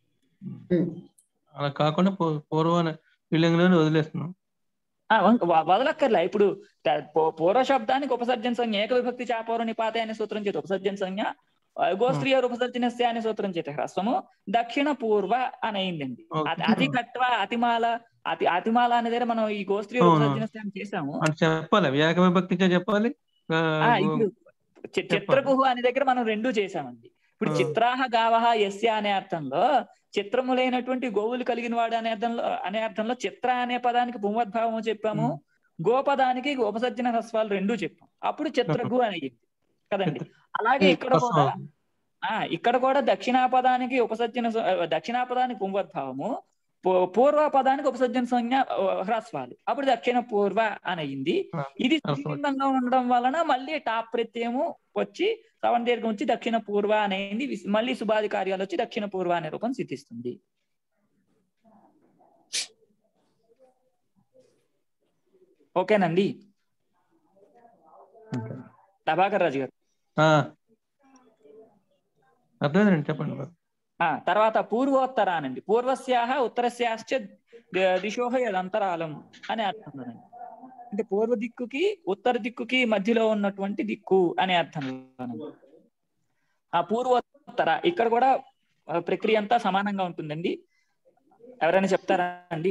అలా కాకుండా పూ- పూర్వ అనే స్త్రీలింగంలోనే వదిలేస్తున్నాం ఆ, వంక- వ- వదలక్కర్లే ఇప్పుడు త- పూ- పూర్వ శబ్దానికి ఉపసర్జన సంజ్ఞ ఏక విభక్తి చాపూర్వ నిపాతే అనే సూత్రం చేత ఉపసర్జన సంజ్ఞ ఆ, గోస్త్రీయ ఉపసర్జనస్య అనే సూత్రం చేత హ్రస్వము దక్షిణ పూర్వ అని అయిందండి అది అతి కట్వ అతిమాల అతి అతిమాల అనే దగ్గర మనం ఈ గోస్త్రీయ అవును. ఉపసర్జనస్య అని చేసాము అంటే చెప్పాలి అవి ఏకవిభక్తిగా చెప్పాలి ఆ, ఆ, ఇప్పుడు చి- చిత్రకుహు అనే దగ్గర మనం రెండు చేసామండి ఇప్పుడు ఆ. చిత్రాహ గావహ యస్య అనే అర్థంలో చిత్రములైనటువంటి గోవులు కలిగిన వాడు అనే అర్థంలో అనే అర్థంలో చిత్ర అనే పదానికి భూమద్భావము చెప్పాము గోపదానికి ఉపసర్జన హ్రస్వాలు రెండు చెప్పాం అప్పుడు చిత్రగు అని అయ్యింది కదండి అలాగే ఇక్కడ కూడా ఆ ఇక్కడ కూడా దక్షిణాపదానికి ఉపసర్జన స- ఆ, దక్షిణాపదానికి పుంవద్భావము పూ- పూర్వ పదానికి ఉపసర్జన సంజ్ఞ ఆ, హ్రస్వాలు అప్పుడు దక్షిణ పూర్వ అని అయింది ఇది స్త్రీలింగంగా ఉండడం వలన మళ్ళీ టాప్ ప్రత్యయము వచ్చి సవణ దీర్ఘం వచ్చి దక్షిణ పూర్వ అనేది విస్- మళ్ళీ సుబాది కార్యాలు వచ్చి దక్షిణ పూర్వ అనే రూపం సిద్ధిస్తుంది ఓకేనండి ప్రభాకర్ రాజు గారు ఆ. అర్థమైందండి చెప్పండి ఆ తర్వాత పూర్వోత్తరానండి పూర్వస్యాహ ఉత్తరస్యాశ్చ ద- దిశోహ యదంతరాలం అని అర్థం ఉందండి. అంటే పూర్వ దిక్కుకి ఉత్తర దిక్కుకి మధ్యలో ఉన్నటువంటి దిక్కు అనే అర్థంలోనండి ఆ పూర్వోత్తర ఇక్కడ కూడా ఆ, ప్రక్రియ అంతా సమానంగా ఉంటుందండి ఎవరైనా చెప్తారా అండి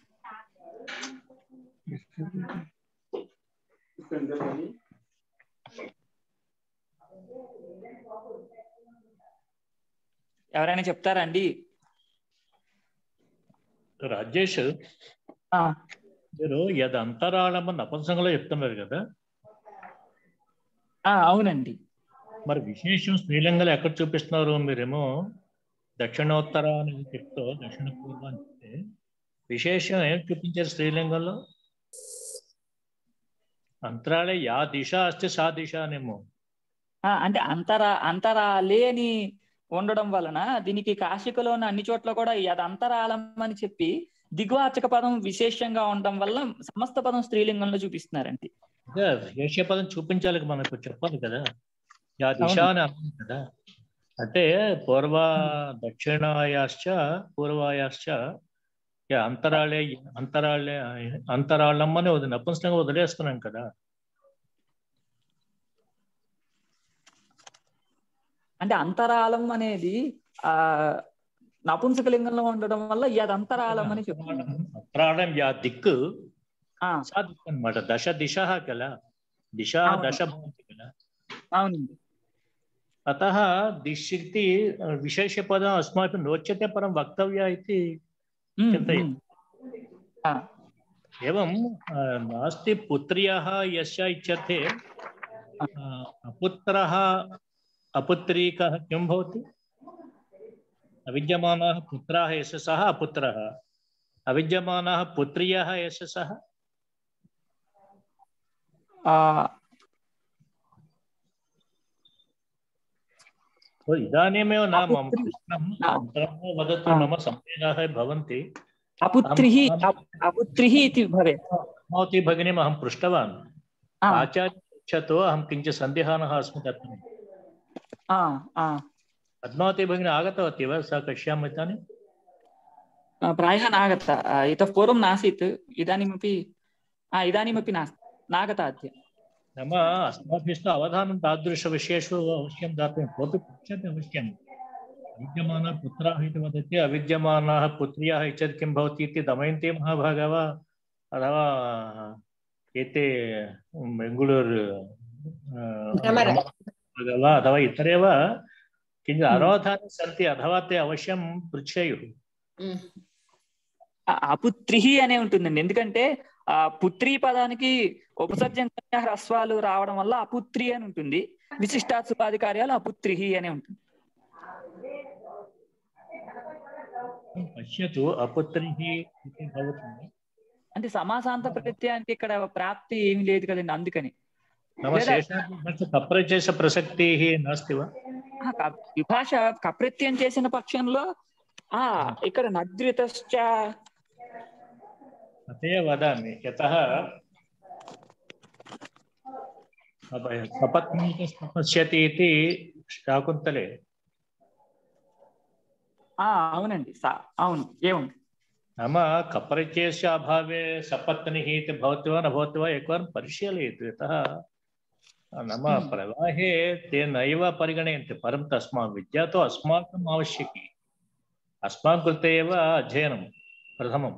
ఎవరైనా చెప్తారా అండి రాజేష్ ఆ, మీరు యద్ అంతరాళము నపంసంగంలో చెప్తున్నారు కదా ఆ, అవునండి మరి విశేషం స్త్రీలింగంలో ఎక్కడ చూపిస్తున్నారు మీరేమో దక్షిణోత్తర అని చెప్తూ దక్షిణ పూర్వ అని చెప్తే విశేషం ఏం చూపించారు స్త్రీలింగంలో అంతరాళే యా దిశ అస్తే సా దిశ అనేమో ఆ, అంటే అంతరా అంతరాలే అని ఉండడం వలన దీనికి కాశికలోని అన్ని చోట్ల కూడా అది అంతరాలం అని చెప్పి దిగువాచక పదం విశేషంగా ఉండడం వల్ల సమస్త పదం స్త్రీలింగంలో చూపిస్తున్నారండి అదే విశేష పదం చూపించాలి మనకు చెప్పాలి కదా యా దిశ అని అన్నాను కదా అంటే పూర్వ దక్షిణాయాశ్చ పూర్వాయాశ్చ యా అంతరాళే అంతరాళే అంతరాళం అని వదిలి నపుంసకంగా వదిలేస్తున్నాం కదా అంటే అంతరాళం అనేది ఆ నపుంసకలింగంలో ఉండడం వల్ల అది అంతరాళం అని చెప్తున్నాను అంతరాళం యా దిక్కు ఆ, సా దిక్కు అనమాట దశ దిశ కిల దిశ అవును. దశ భవంతి కిల అవునండి अतः दिश्यति विशेषपदम् अस्माभिः नोच्यते परं वक्तव्या इति ఉమ్, चिन्तय ఉమ్. ఆ, एवं अ, नास्ति पुत्र्यः यस्य इच्छते अ, अपुत्रः अपुत्रीकः किं भवति अविद्यमानः पुत्रः यस्य सः अपुत्रः अविद्यमानः पुत्र्यः यस्य सः ఆ, तो इदानीमेव न मम अपुत्री- प्रश्नम् न- अनन्तरं वदतु हा। मम संशयाः भवन्ति అపుత్రిः अहं- अप- अपुत्रिः इति भवेत् भवती भगिनीम् अहं पृष्टवान् आ, आचार्य पृच्छतो अहं किञ्चित् सन्देहानः अस्मि तत्र आ, आ, पद्मावती भगिनी आगतवती वा सा कक्ष्याम् इदानीं आ, प्रायः नागता आ, इतः पूर्वं नासीत् इदानीमपि आ, इदानीमपि नास्ति नागता अद्य नाम अस्माभिस्तु अवधानं तादृशविषयेषु अवश्यं दातव्यं कोऽपि पृच्छति अवश्यम् अविद्यमानः पुत्राः इति वदति अविद्यमानाः पुत्र्याः चेत् किं भवति इति दमयन्ती महाभागः वा अथवा एते बेङ्गळूरु अ, भ्रमर। महाभागः वा अथवा इतरे वा किञ्चित् अनवधानं सन्ति अथवा ते अवश्యం पृच्छेयुः ఉమ్. ఆ, అపుత్రిః అనే ఉంటుందండి ఎందుకంటే ఆ పుత్రి పదానికి ఉపసర్జన సంజ్ఞ హ్రస్వాలు రావడం వల్ల అపుత్రి అని ఉంటుంది విశిష్టాత్ సుపాది కార్యాలు అపుత్రిః అనే ఉంటుంది పశ్యతు అపుత్రిः इति भवति అంటే సమాసాంత ప్రత్యయానికి ఇక్కడ ప్రాప్తి ఏమీ లేదు కదండి అందుకని नाम లేదా- शेषार्थस्य कप्रचयस्य प्रसक्तिः नास्ति वा ఆ, క- విభాష కప్రత్యం చేసిన పక్షంలో ఆ ఇక్కడ నద్రితశ్చ तथैव वदामि यतः सपत्नीकस्तपस्यति इति शाकुन्तले ఆ అవునండి సా- అవును ఏముంది नाम कप्रत्ययस्य अभावे सपत्निः इति भवति वा न भवति वा एकवारं परिशीलयतु यतः नाम हम्म। प्रवाहे ते नैव परिगणयन्ति परं तस्मात् विद्या तु अस्माकम् आवश्यकी अस्माकं कृते एव अध्ययनं प्रथमं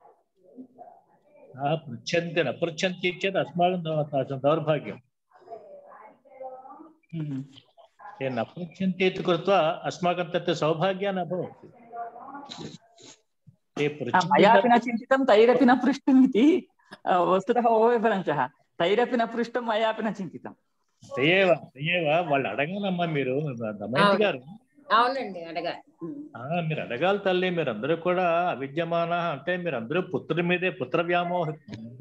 सः पृच्छन्ति न पृच्छन्ति चेत् अस्माकं दौ- दौर्भाग्यं ఉమ్. ते न पृच्छन्ति इति कृत्वा अस्माकं तत् सौभाग्यं न भवति ते ఆ, మయాపి న पृच्छन्ति చింతితం తైరపి న పృష్టం ఇది ఆ, వస్తుతः ఓవిఫలంశः తైరపి న పృష్టం మయాపి న చింతితం దయేవ దయేవ వాళ్ళు అడగాలమ్మా మీరు దమయంతి అవును. గారు అవునండి అడగాలి ఉమ్. ఆ, మీరు అడగాలి తల్లి మీరందరూ కూడా అవిద్యమాన అంటే మీరందరూ పుత్రుడి మీదే పుత్ర వ్యామోహం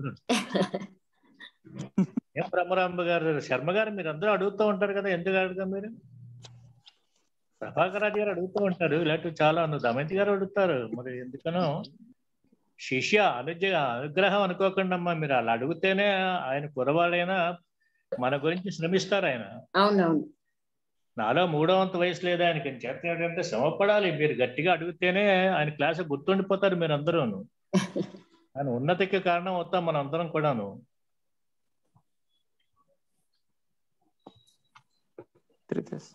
ఏం బ్రహ్మరాంబ గారు శర్మ గారు మీరందరూ అడుగుతూ ఉంటారు కదా ఎందుకు అడగా మీరు ప్రభాకర్ రాజు గారు అడుగుతూ ఉంటారు ఇలాంటివి చాలా అను దమయంతి గారు అడుగుతారు మరి ఎందుకనో శిష్య అనుజ అనుగ్రహం అనుకోకుండా అమ్మా మీరు అలా అడిగితేనే ఆయన కురవాళ్ళైనా మన గురించి శ్రమిస్తారు ఆయన అవునవును నాలో మూడో వంతు వయసు లేదు ఆయనకి చేత ఏంటంటే శ్రమపడాలి మీరు గట్టిగా అడిగితేనే ఆయన క్లాస్ గుర్తుండిపోతారు మీరు అందరూను ఆయన ఉన్నతికి కారణం అవుతాం మన అందరం కూడాను త్రితస్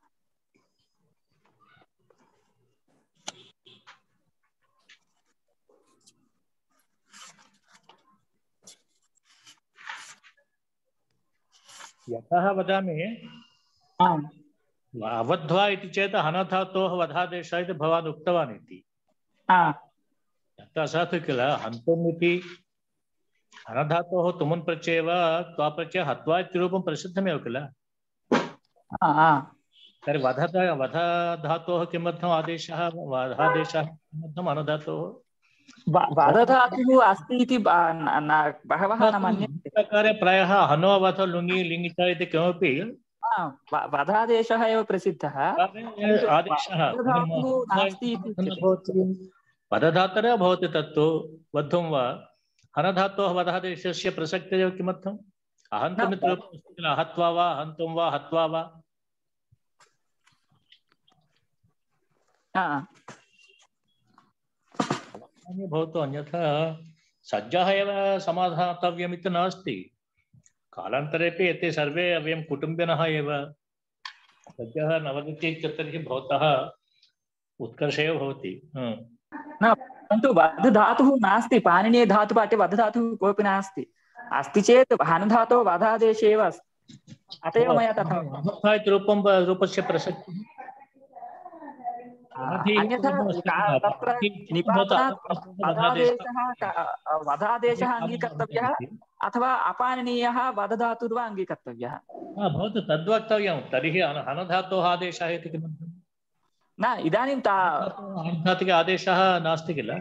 यतः वदामि ఆ, अवध्वा इति चेत् हनधातोः वधादेशः इति भवान् उक्तवान् इति ఆ, तथा साधु किल हन्तुम् इति हनधातोः तुमुन् प्रत्यय वा त्वा प्रत्यय हत्वा इति रूपं प्रसिद्धमेव किल ఆ, ఆ. तर्हि वधत वधधातोः किमर्थम् आदेशः वधादेशः किमर्थम् अनुधातोः వ- వదధాతుः अस्ति इति बा- न- न- बहवः न मन्यन्ते प्रकारे प्रायः हनो अवध लुङि लिङि च इति किमपि आ, व- वधादेशः एव प्रसिद्धः आदेशः वधधातुः नास्ति इति उच्यते। भवति वधधातुरे भवति तत्तु वद्धुं वा हनधातोः वधादेशस्य प्रसक्तिरेव किमर्थम् अहन्तमित्ररूपम् अस्ति किल अहत्वा वा हन्तुं वा हत्वा वा हा सामान्य भवतु अन्यथा सज्जः एव समाधातव्यमिति नास्ति कालान्तरेपि एते सर्वे वयं कुटुम्बिनः एव सद्यः न वदति चेत् तर्हि भवतः उत्कर्षः एव भवति हम्म। न परन्तु वध धातुः नास्ति पाणिनीय धातुपाठे वध धातुः कोऽपि नास्ति अस्ति चेत् हनुधातोः वधादेशे एव अस्ति अत एव मया तथा अवस्था इति रूपं रूपस्य प्रसक्तिः अन्यथा का- तत्र निपातनात् वधादेशः का- वधादेशः अङ्गीकर्तव्यः अथवा अपाणनीयः वधधातुर्वा अङ्गीकर्तव्यः हा, भवतु तद्वक्तव्यं तर्हि अन- अनधातोः आदेशः इति किमर्थम् न इदानीं ता अनधातिक आदेशः नास्ति किल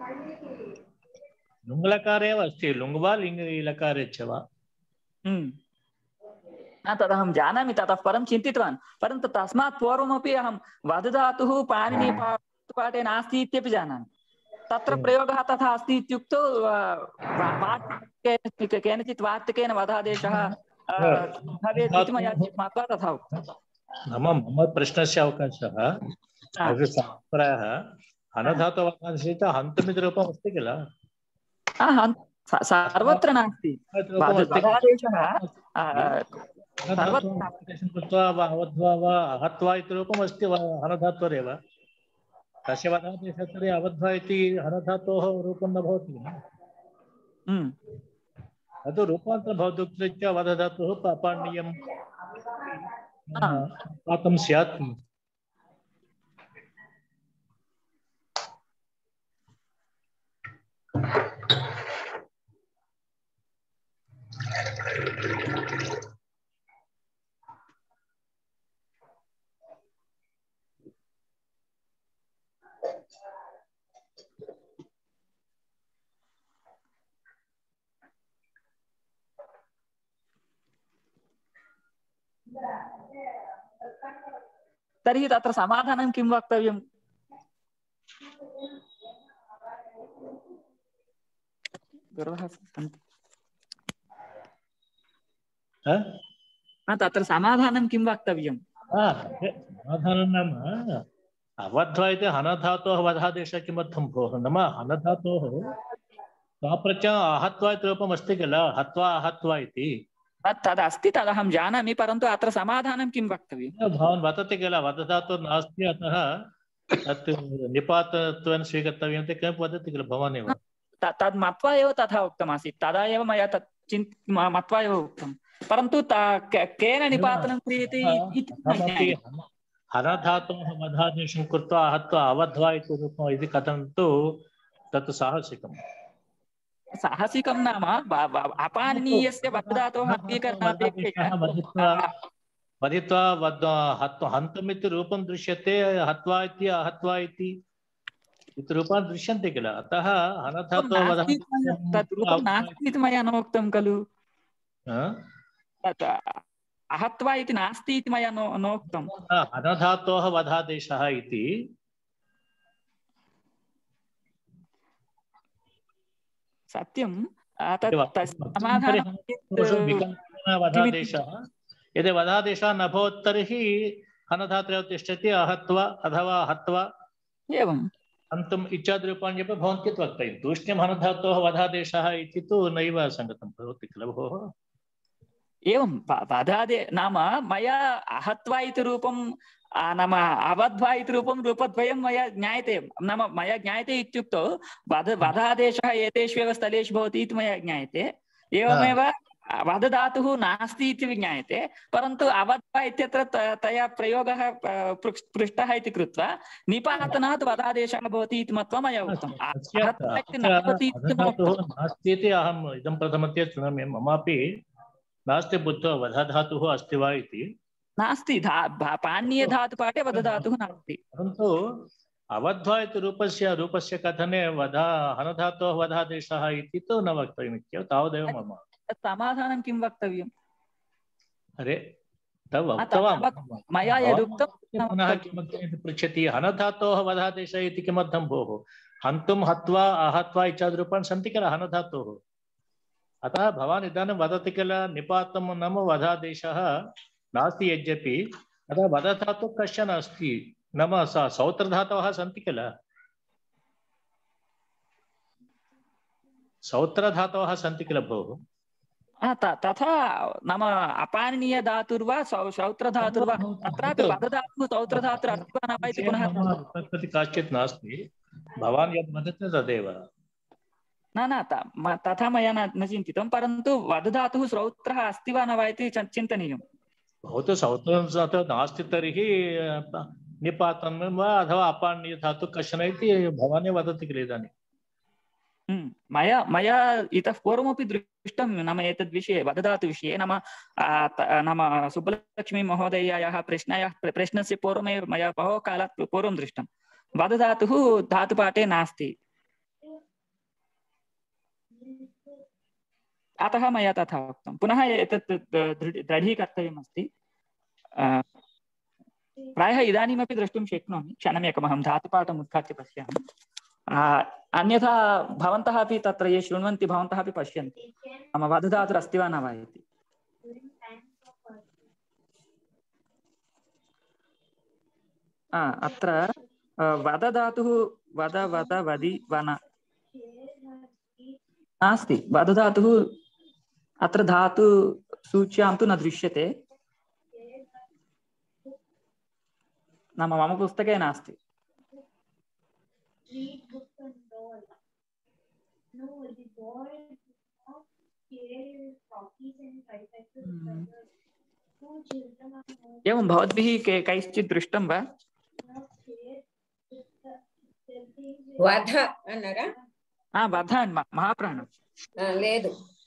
लुङ्लकारे एव अस्ति लुङ् वा लिङ् लकारे च वा हम्म। न तदहं जानामि ततः परं चिन्तितवान् परन्तु तस्मात् पूर्वमपि अहं वधधातुः पाणिनिपाठे नास्ति इत्यपि जानामि तत्र प्रयोगः तथा अस्ति इत्युक्तौ अ, वा- वार्तिकेन केनचित् वार्तिकेन वधादेशः अ, भवेत् इति मया मत्वा तथा उक्तं नाम मम प्रश्नस्य अवकाशः अग्रसम्प्रः अनधातुवकाशः हन्तमिति अस्ति किल हा, हन्- स- सर्वत्र नास्ति वध- वधादेशः अ, सर्वत्र नास्ति कृत्वा वा अवध्वा वा अहत्वा इति रूपम् अस्ति वा हनधात्वरेव तस्य वधादेशः तर्हि अवध्वा इति हनधातोः रूपं न भवति किल हम्म। तद् रूपान्तरं भवदुक्तरीत्या वदधातुः पापाण्यं पातं स्यात् तर्हि तत्र समाधानं किं वक्तव्यम् गुरवः सन्ति हा? न, तत्र समाधानं किं वक्तव्यम् हा, समाधानं नाम अवध्वा इति हनधातोः वधादेशः किमर्थं भोः नाम हनधातोः स्वाप्रत्यय आहत्वा इति रूपम् अस्ति किल हत्वा आहत्वा इति तत् तदस्ति तदहं जानामि परन्तु अत्र समाधानं किं वक्तव्यम् भवान् वदति किल वदधातु नास्ति अतः तत् निपातत्वेन स्वीकर्तव्यम् इति किमपि वदति किल भवान् एव त- तद् मत्वा एव तथा उक्तमासीत् तदा एव मया तत् चिन् म- मत्वा एव उक्तं परन्तु ता- के- केन निपातनं क्रियते इति न अहमपि ज्ञायते। हनधातोः वधादेशं कृत्वा आहत्वा अवध्वा इति रूपम् इति कथं तु तत् साहसिकम् साहसिकं नाम ब- ब- अपाणनीयस्य वधातोः अङ्गीकरणापेक्षया वदित्वा वदित्वा वद हत्वा हन्तमिति रूपं दृश्यते हत्वा इति आहत्वा इति इति रूपान् दृश्यन्ते किल अतः हनधातो नास्ति इति मया- तत् रूपं नास्ति इति मया न उक्तं खलु तत् अहत्वा इति नास्ति इति मया नो- नोक्तं हनधातोः वधादेशः इति सत्यं अ, तत् तस्य समाधानं दोषो विकल्पेन वधादेशः यदि वधादेशः न भवत् तर्हि हनधात्रे तिष्ठति आहत्वा अथवा हत्वा एवं अन्तम् इच्छाद्रूपाणि अपि भवन्ति इति वक्तव्यं तूष्ण्यं हनधातोः वधादेशः इति तु नैव सङ्गतं भवति किल भोः एवं व- वधादे नाम मया अहत्वा इति रूपं आ, नाम अवध्वा इति रूपं रूपद्वयं मया ज्ञायते नाम मया ज्ञायते इत्युक्तौ वध वधादेशः एतेष्वेव स्थलेषु भवति इति मया ज्ञायते एवमेव वधधातुः नास्ति इति ज्ञायते परन्तु अवध्वा इत्यत्र त- तया प्रयोगः अ, पृक्- पृष्टः इति कृत्वा निपातनात् वधादेशः भवति इति मत्वा मया उक्तम् तस्य अहत्वा इति न अत्र भवति इति न वधधातुः उक्तम् नास्ति इति अहम् इदं प्रथमतया शृणोमि ममापि नास्ति बुद्धौ वधधातुः अस्ति वा इति नास्ति धा भा- पाणिनीयधातुपाठे वधधातुः नास्ति परन्तु अवध्वा इति रूपस्य रूपस्य कथने वधा हनधातोः वधादेशः इति तु न वक्तव्यमित्येव तावदेव मम तत् समाधानं किं वक्तव्यम् अरे तव आ, उक्तवान् तद् मया यदुक्तं भवान् पुनः किमर्थम् इति पृच्छति हनधातोः वधादेशः इति किमर्थं भोः हन्तुं हत्वा आहत्वा इत्यादिरूपाणि सन्ति किल हनधातोः अतः भवान् इदानीं वदति किल निपातं नाम वधादेशः नास्ति यद्यपि अतः वधधातुः कश्चन अस्ति नाम स सौत्रधातवः सन्ति किल सौत्रधातवः सन्ति किल भोः आ, त- तथा नाम अपानीय धातुर्वा सौ- सौत्रधातुर्वा तत्रापि पदधातुः सौत्रधातुः अस्ति वा न वा इति पुनः तत्प्रति काचित् नास्ति भवान् यद् वदति तदेव न न त- म- तथा मया न न चिन्तितं परन्तु वदधातुः श्रौत्रः अस्ति वा न वा इति च- चिन्तनीयं भवतु सौत्रं नास्ति तर्हि अ, निपातं वा अथवा अपानीय धातुः कश्चन इति भवान् एव वदति किल इदानीं हम्म, मया मया इतः पूर्वमपि दृष्टं नाम एतद्विषये वदधातुविषये नाम आ, त- नाम सुब्बलक्ष्मी महोदयायाः प्रश्नायाः प्र- प्रश्नस्य पूर्वमेव मया बहु कालात् पूर्वं दृष्टं वदधातुः धातुपाठे नास्ति अतः मया तथा उक्तं पुनः एतत् दृढ- दृढीकर्तव्यमस्ति आ, प्रायः इदानीमपि द्रष्टुं शक्नोमि क्षणमेकमहं धातुपाठम् उद्घाट्य पश्यामि आ, अन्यथा भवन्तः अपि तत्र ये शृण्वन्ति भवन्तः अपि पश्यन्ति नाम वधधातुरस्ति वा न वा इति आ, अत्र आ, वदधातुः वद वद वदि वन नास्ति वदधातुः अत्र धातु सूच्यां तु न दृश्यते नाम मम पुस्तके नास्ति एवं भवद्भिः के कैश्चित् दृष्टं वा వధ అన్నారా ఆ, వధ అండి, మ- మహాప్రాణం ఆ, లేదు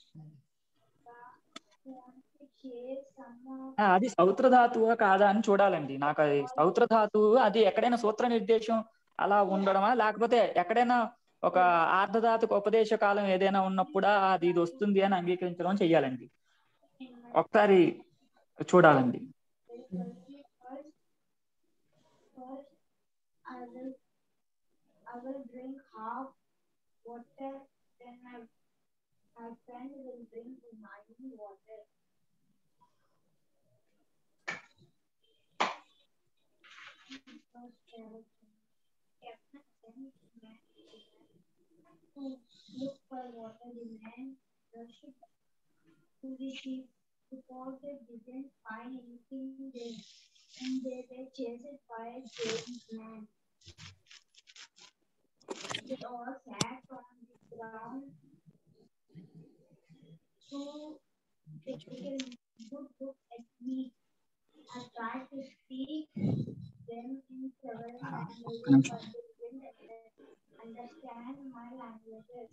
ఆ, అది సౌత్రధాతువా కాదా అని చూడాలండి నాకు అది సౌత్రధాతువు అది ఎక్కడైనా సూత్ర నిర్దేశం అలా ఉండడమా లేకపోతే ఎక్కడైనా ఒక ఆర్ధధాతుకు ఉపదేశ కాలం ఏదైనా ఉన్నప్పుడా అది ఇది వస్తుంది అని అంగీకరించడం చెయ్యాలండి ఒకసారి చూడాలండి I will drink half water, then my, my friend will drink nine water. To look for water, the man rushed to the ship. The porter didn't find anything there, and they were chased by a strange man. They all sat on the ground to take a good look at me. I tried to speak them in several languages, but they didn't understand my languages.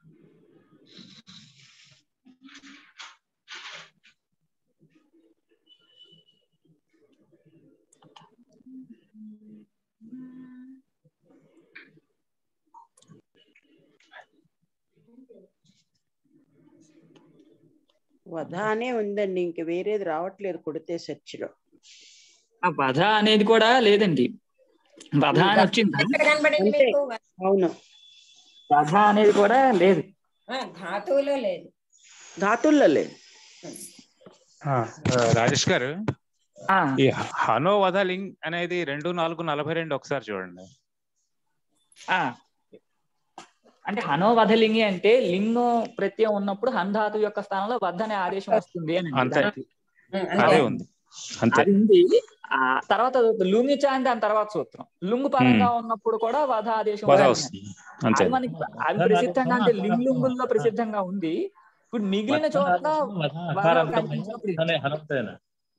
వధ అనే ఉందండి ఇంక వేరేది రావట్లేదు కొడితే search లో ఆ వధ అనేది కూడా లేదండి వధ అని వచ్చింది ఎక్కడ కనబడింది అంతే. మీకు అవును వధ అనేది కూడా లేదు ఆ, ధాతువులో లేదు ధాతుల్లో లేదు ఆ, రాజేష్ గారు ఆ, ఈ హనో వధ లింగ్ అనేది రెండు నాలుగు నలభై రెండు ఒకసారి చూడండి ఆ. అంటే హనో వధలింగి అంటే లింగం ప్రత్యయం ఉన్నప్పుడు హన్ ధాతు యొక్క స్థానంలో వధ అనే ఆదేశం వస్తుంది అని అంతే దానికి ఉం, అంతే. అదే ఉంది అంతే అది ఉంది ఆ తర్వాత లుంగి చాంది దాని తర్వాత సూత్రం లుంగు పరంగా ఉన్నప్పుడు కూడా వధ ఆదేశం వధ ఉంది. వస్తుంది అంతే అది మనకి అవి ప్రసిద్ధంగా అంటే లింగుల్లో ప్రసిద్ధంగా ఉంది ఇప్పుడు మిగిలిన చోట్ల వధ కనిపించినప్పుడు ఇది. అనే హనంతేనా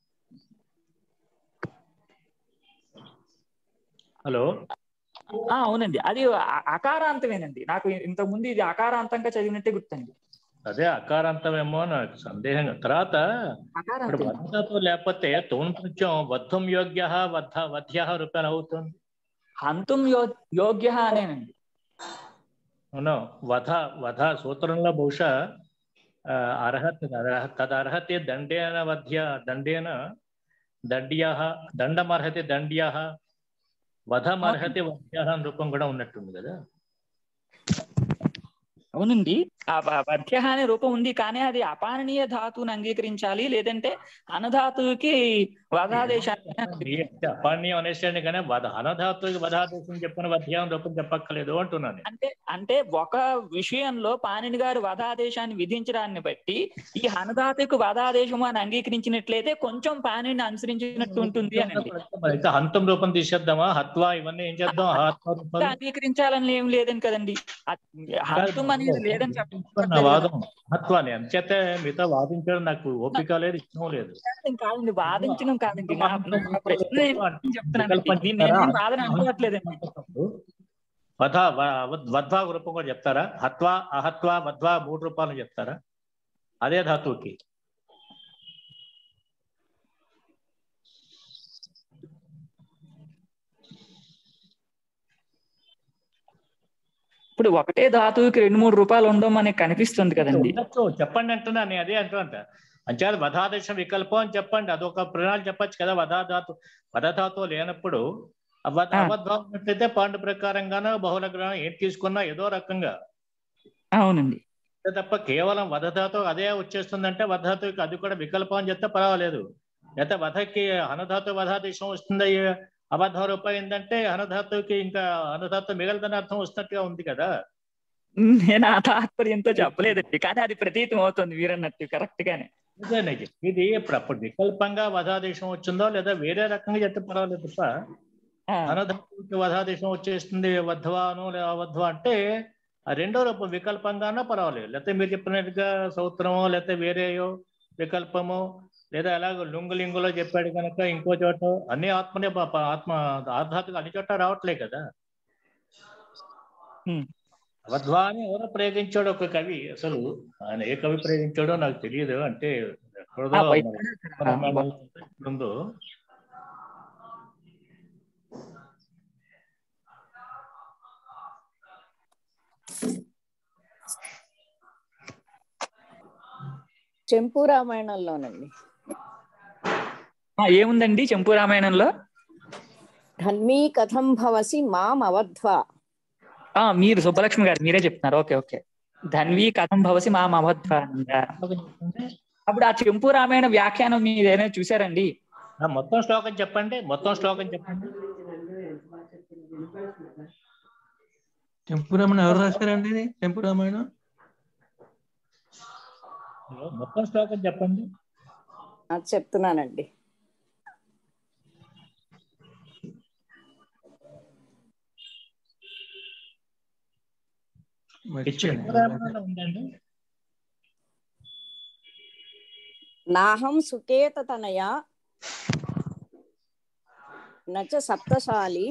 హలో ఆ, అవునండి అది అ- అకారాంతమేనండి నాకు ఇంతకు ముందు ఇది అకారాంతంగా చదివినట్టే గుర్తండి అదే అకారాంతమేమో నాకు సందేహం తర్వాత ఇప్పుడు అకారాంతం వద్ధతో లేకపోతే తోన్ కొంచెం వద్ధం యోగ్య వద్ధ వధ్య రూపాయలు అవుతుంది హంతుం యో యోగ్య అనేనండి అవును వధ వధ సూత్రంలో బహుశా ఆ, అర్హత అర్హ- తదర్హతే దండేన వధ్య దండేన దండ్యా దండమర్హతే దండ్యా వధమర్హతే వధ్య అని రూపం కూడా ఉన్నట్టుంది కదా అవునండి ఆ వ- వధ్య అనే రూపం ఉంది కానీ అది అపాననీయ ధాతువుని అంగీకరించాలి లేదంటే అనధాతువుకి వధాదేశాన్ని అపాణ్యం అనేసాడు కానీ వధ అనధాతుకి వధాదేశం చెప్పిన వధ్యాం రూపం చెప్పక్కర్లేదు అంటున్నాను అంటే అంటే ఒక విషయంలో పాణిని గారు వధాదేశాన్ని విధించడాన్ని బట్టి ఈ హనధాతుకు వధాదేశము అని అంగీకరించినట్లయితే కొంచెం పాణిని అనుసరించినట్టు ఉంటుంది అని మరి అయితే హంతం రూపం తీసేద్దామా హత్వా ఇవన్నీ ఏం చేద్దాం హత్వా రూపాలు అంగీకరించాలని ఏం లేదని కదండి ఆ హంతం అనేది లేదని నా చెప్పట్లేదు వాదం మహత్వాన్ని అంచేతే మీతో వాదించడం నాకు ఓపిక లేదు ఇష్టం లేదు కాదండి, కాదండి వాదించడం కాదండి నా నా ప్రశ్న ఏంటని చెప్తున్నానండి దీన్ని నేను ఏం వాదన అనుకోవట్లేదండి వధ వ- వధ్వా రూపం కూడా చెప్తారా హత్వా అహత్వా వధ్వా మూడు రూపాయలు చెప్తారా అదే ధాతువుకి ఇప్పుడు ఒకటే ధాతువుకి రెండు మూడు రూపాయలు ఉండడం మనకి కనిపిస్తుంది కదండి ఉండొచ్చు చెప్పండి అంటున్నా నేను అదే అంటున్నా అంచేత వధాదేశం వికల్పం అని చెప్పండి అదొక ప్రణాళిక చెప్పొచ్చు కదా వధాధాతు వధధాతు లేనప్పుడు అవధ ఆ. అవధ్వం ఉన్నట్లయితే పాండు ప్రకారంగానో బహుళ గ్రహం ఏం తీసుకున్నా ఏదో రకంగా అవునండి అంతే తప్ప కేవలం వధధాతు అదే వచ్చేస్తుందంటే వధధాతుకి అది కూడా వికల్పం అని చెప్తే పర్వాలేదు అయితే వధకి అనధాతు వధాదేశం వస్తుంది అబద్ధ రూపాయి ఏంటంటే అనధాతుకి ఇంకా అనధాతు మిగలదని అర్థం వస్తున్నట్టుగా ఉంది కదా నేను ఆ తాత్పర్యంతో చెప్పలేదండి కానీ అది ప్రతీతం అవుతుంది మీరన్నట్టు కరెక్ట్ గానే ఇదే నేను చెప్పేది. ఇది ఇప్పుడు అప్పుడు వికల్పంగా వధాదేశం వచ్చిందో లేదా వేరే రకంగా చెప్తే పర్వాలేదు తప్ప ఆ, అనధాతుకి వధాదేశం వచ్చేస్తుంది వధ్వాను లేదా అవధ్వ అంటే ఆ రెండో రూపం వికల్పంగానో పర్వాలేదు లేకపోతే మీరు చెప్పినట్టుగా సూత్రమో లేకపోతే వేరేయో వికల్పమో లేదా ఎలాగో లుంగు లింగులో చెప్పాడు కనుక ఇంకో చోట అన్ని ఆత్మనే పాప ఆత్మ ఆధ్యాత్మిక అన్ని చోట రావట్లే కదా హ్మ్. అవధ్వా అని ఎవరో ప్రయోగించాడు ఒక కవి అసలు ఆయన ఏ కవి ప్రయోగించాడో నాకు తెలియదు అంటే ఎక్కడదో ఆ, మరి వైఖరి- ఉందో చెంపు రామాయణంలోనండి ఆ, ఏముందండి చెంపు రామాయణంలో ధన్మీ కథం భవసి మాం అవధ్వా ఆ మీరు సుబ్బలక్ష్మి గారు మీరే చెప్తున్నారు ఓకే ఓకే ధన్వి కథం భవసి మా మహత్వ అప్పుడు ఆ చెంపు రామాయణ వ్యాఖ్యానం మీరు ఏదైనా చూసారండి ఆ, మొత్తం శ్లోకం చెప్పండి మొత్తం శ్లోకం చెప్పండి చెంపు రామాయణం ఎవరు రాశారండి ఇది చెంపు రామాయణం మొత్తం శ్లోకం చెప్పండి అది చెప్తున్నానండి ఈ చెంపురామాయణంలో ఉందండి నాహం సుకేతతనయా నచ సప్తశాలి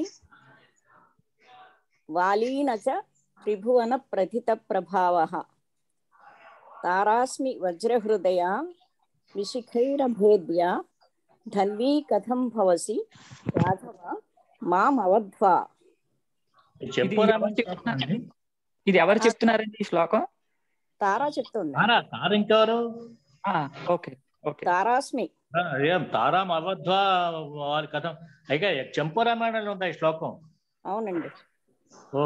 వాలీ నచ త్రిభువన ప్రథిత ప్రభావ తారాస్మి వజ్రహృదయ విశిఖైరభేద్య ధన్వీ కథం భవసి రాఘవ మాం అవధ్వా ఈ ఇది చెంపు ఎవరు రామాయణం చెప్తున్నారండి ఇది ఎవరు చెప్తున్నారండి ఈ శ్లోకం తారా చెప్తుంది తారా తార ఇంకెవరు ఆ, ఓకే ఓకే తారాస్మి ఆ, ఏం తారాం అవధ్వా వారి కథ అయితే చెంపు రామాయణంలో ఉందా ఈ శ్లోకం అవునండి ఓ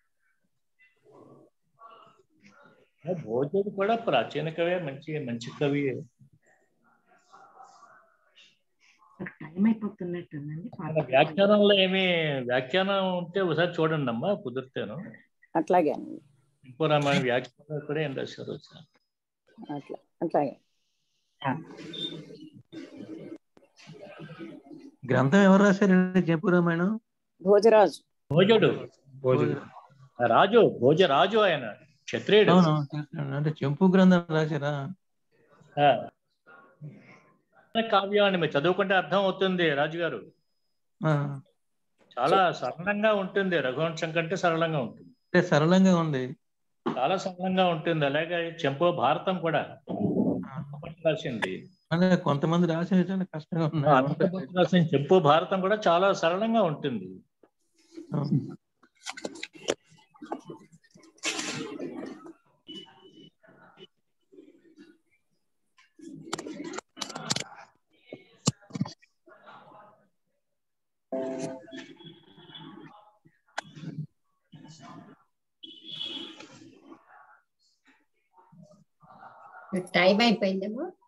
ఏ, భోజుడు కూడా ప్రాచీన కవి మంచి మంచి కవి టైం అయిపోతున్నట్టుందండి మన వ్యాఖ్యానంలో ఏమి వ్యాఖ్యానం ఉంటే ఒకసారి చూడండి అమ్మా కుదిరితేను అట్లాగే అండి చెంపు రామాయణ వ్యాఖ్యానం కూడా ఏం రాశారు ఒకసారి. అట్లా అట్లాగే గ్రంథం ఎవరు రాశారండి చెంపు రామాయణం భోజరాజు భోజుడు రాజు భోజ రాజు ఆయన క్షత్రియుడు అవును తెలుసండి. అంటే చెంపు గ్రంథం రాశారా ఆ. కావ్యం అండి మీరు చదువుకుంటే అర్థం అవుతుంది రాజుగారు ఆ, చాలా సరళంగా ఉంటుంది రఘువంశం కంటే సరళంగా ఉంటుంది అంటే సరళంగా ఉంది చాలా సరళంగా ఉంటుంది అలాగే చెంపు భారతం కూడా రాసింది అంటే కొంతమంది రాసిన చాలా కష్టంగా ఆ, ఉన్నాయి అనంతపురం రాసిన చెంపు భారతం కూడా చాలా సరళంగా ఉంటుంది అవును. టైం అయిపోయిందేమో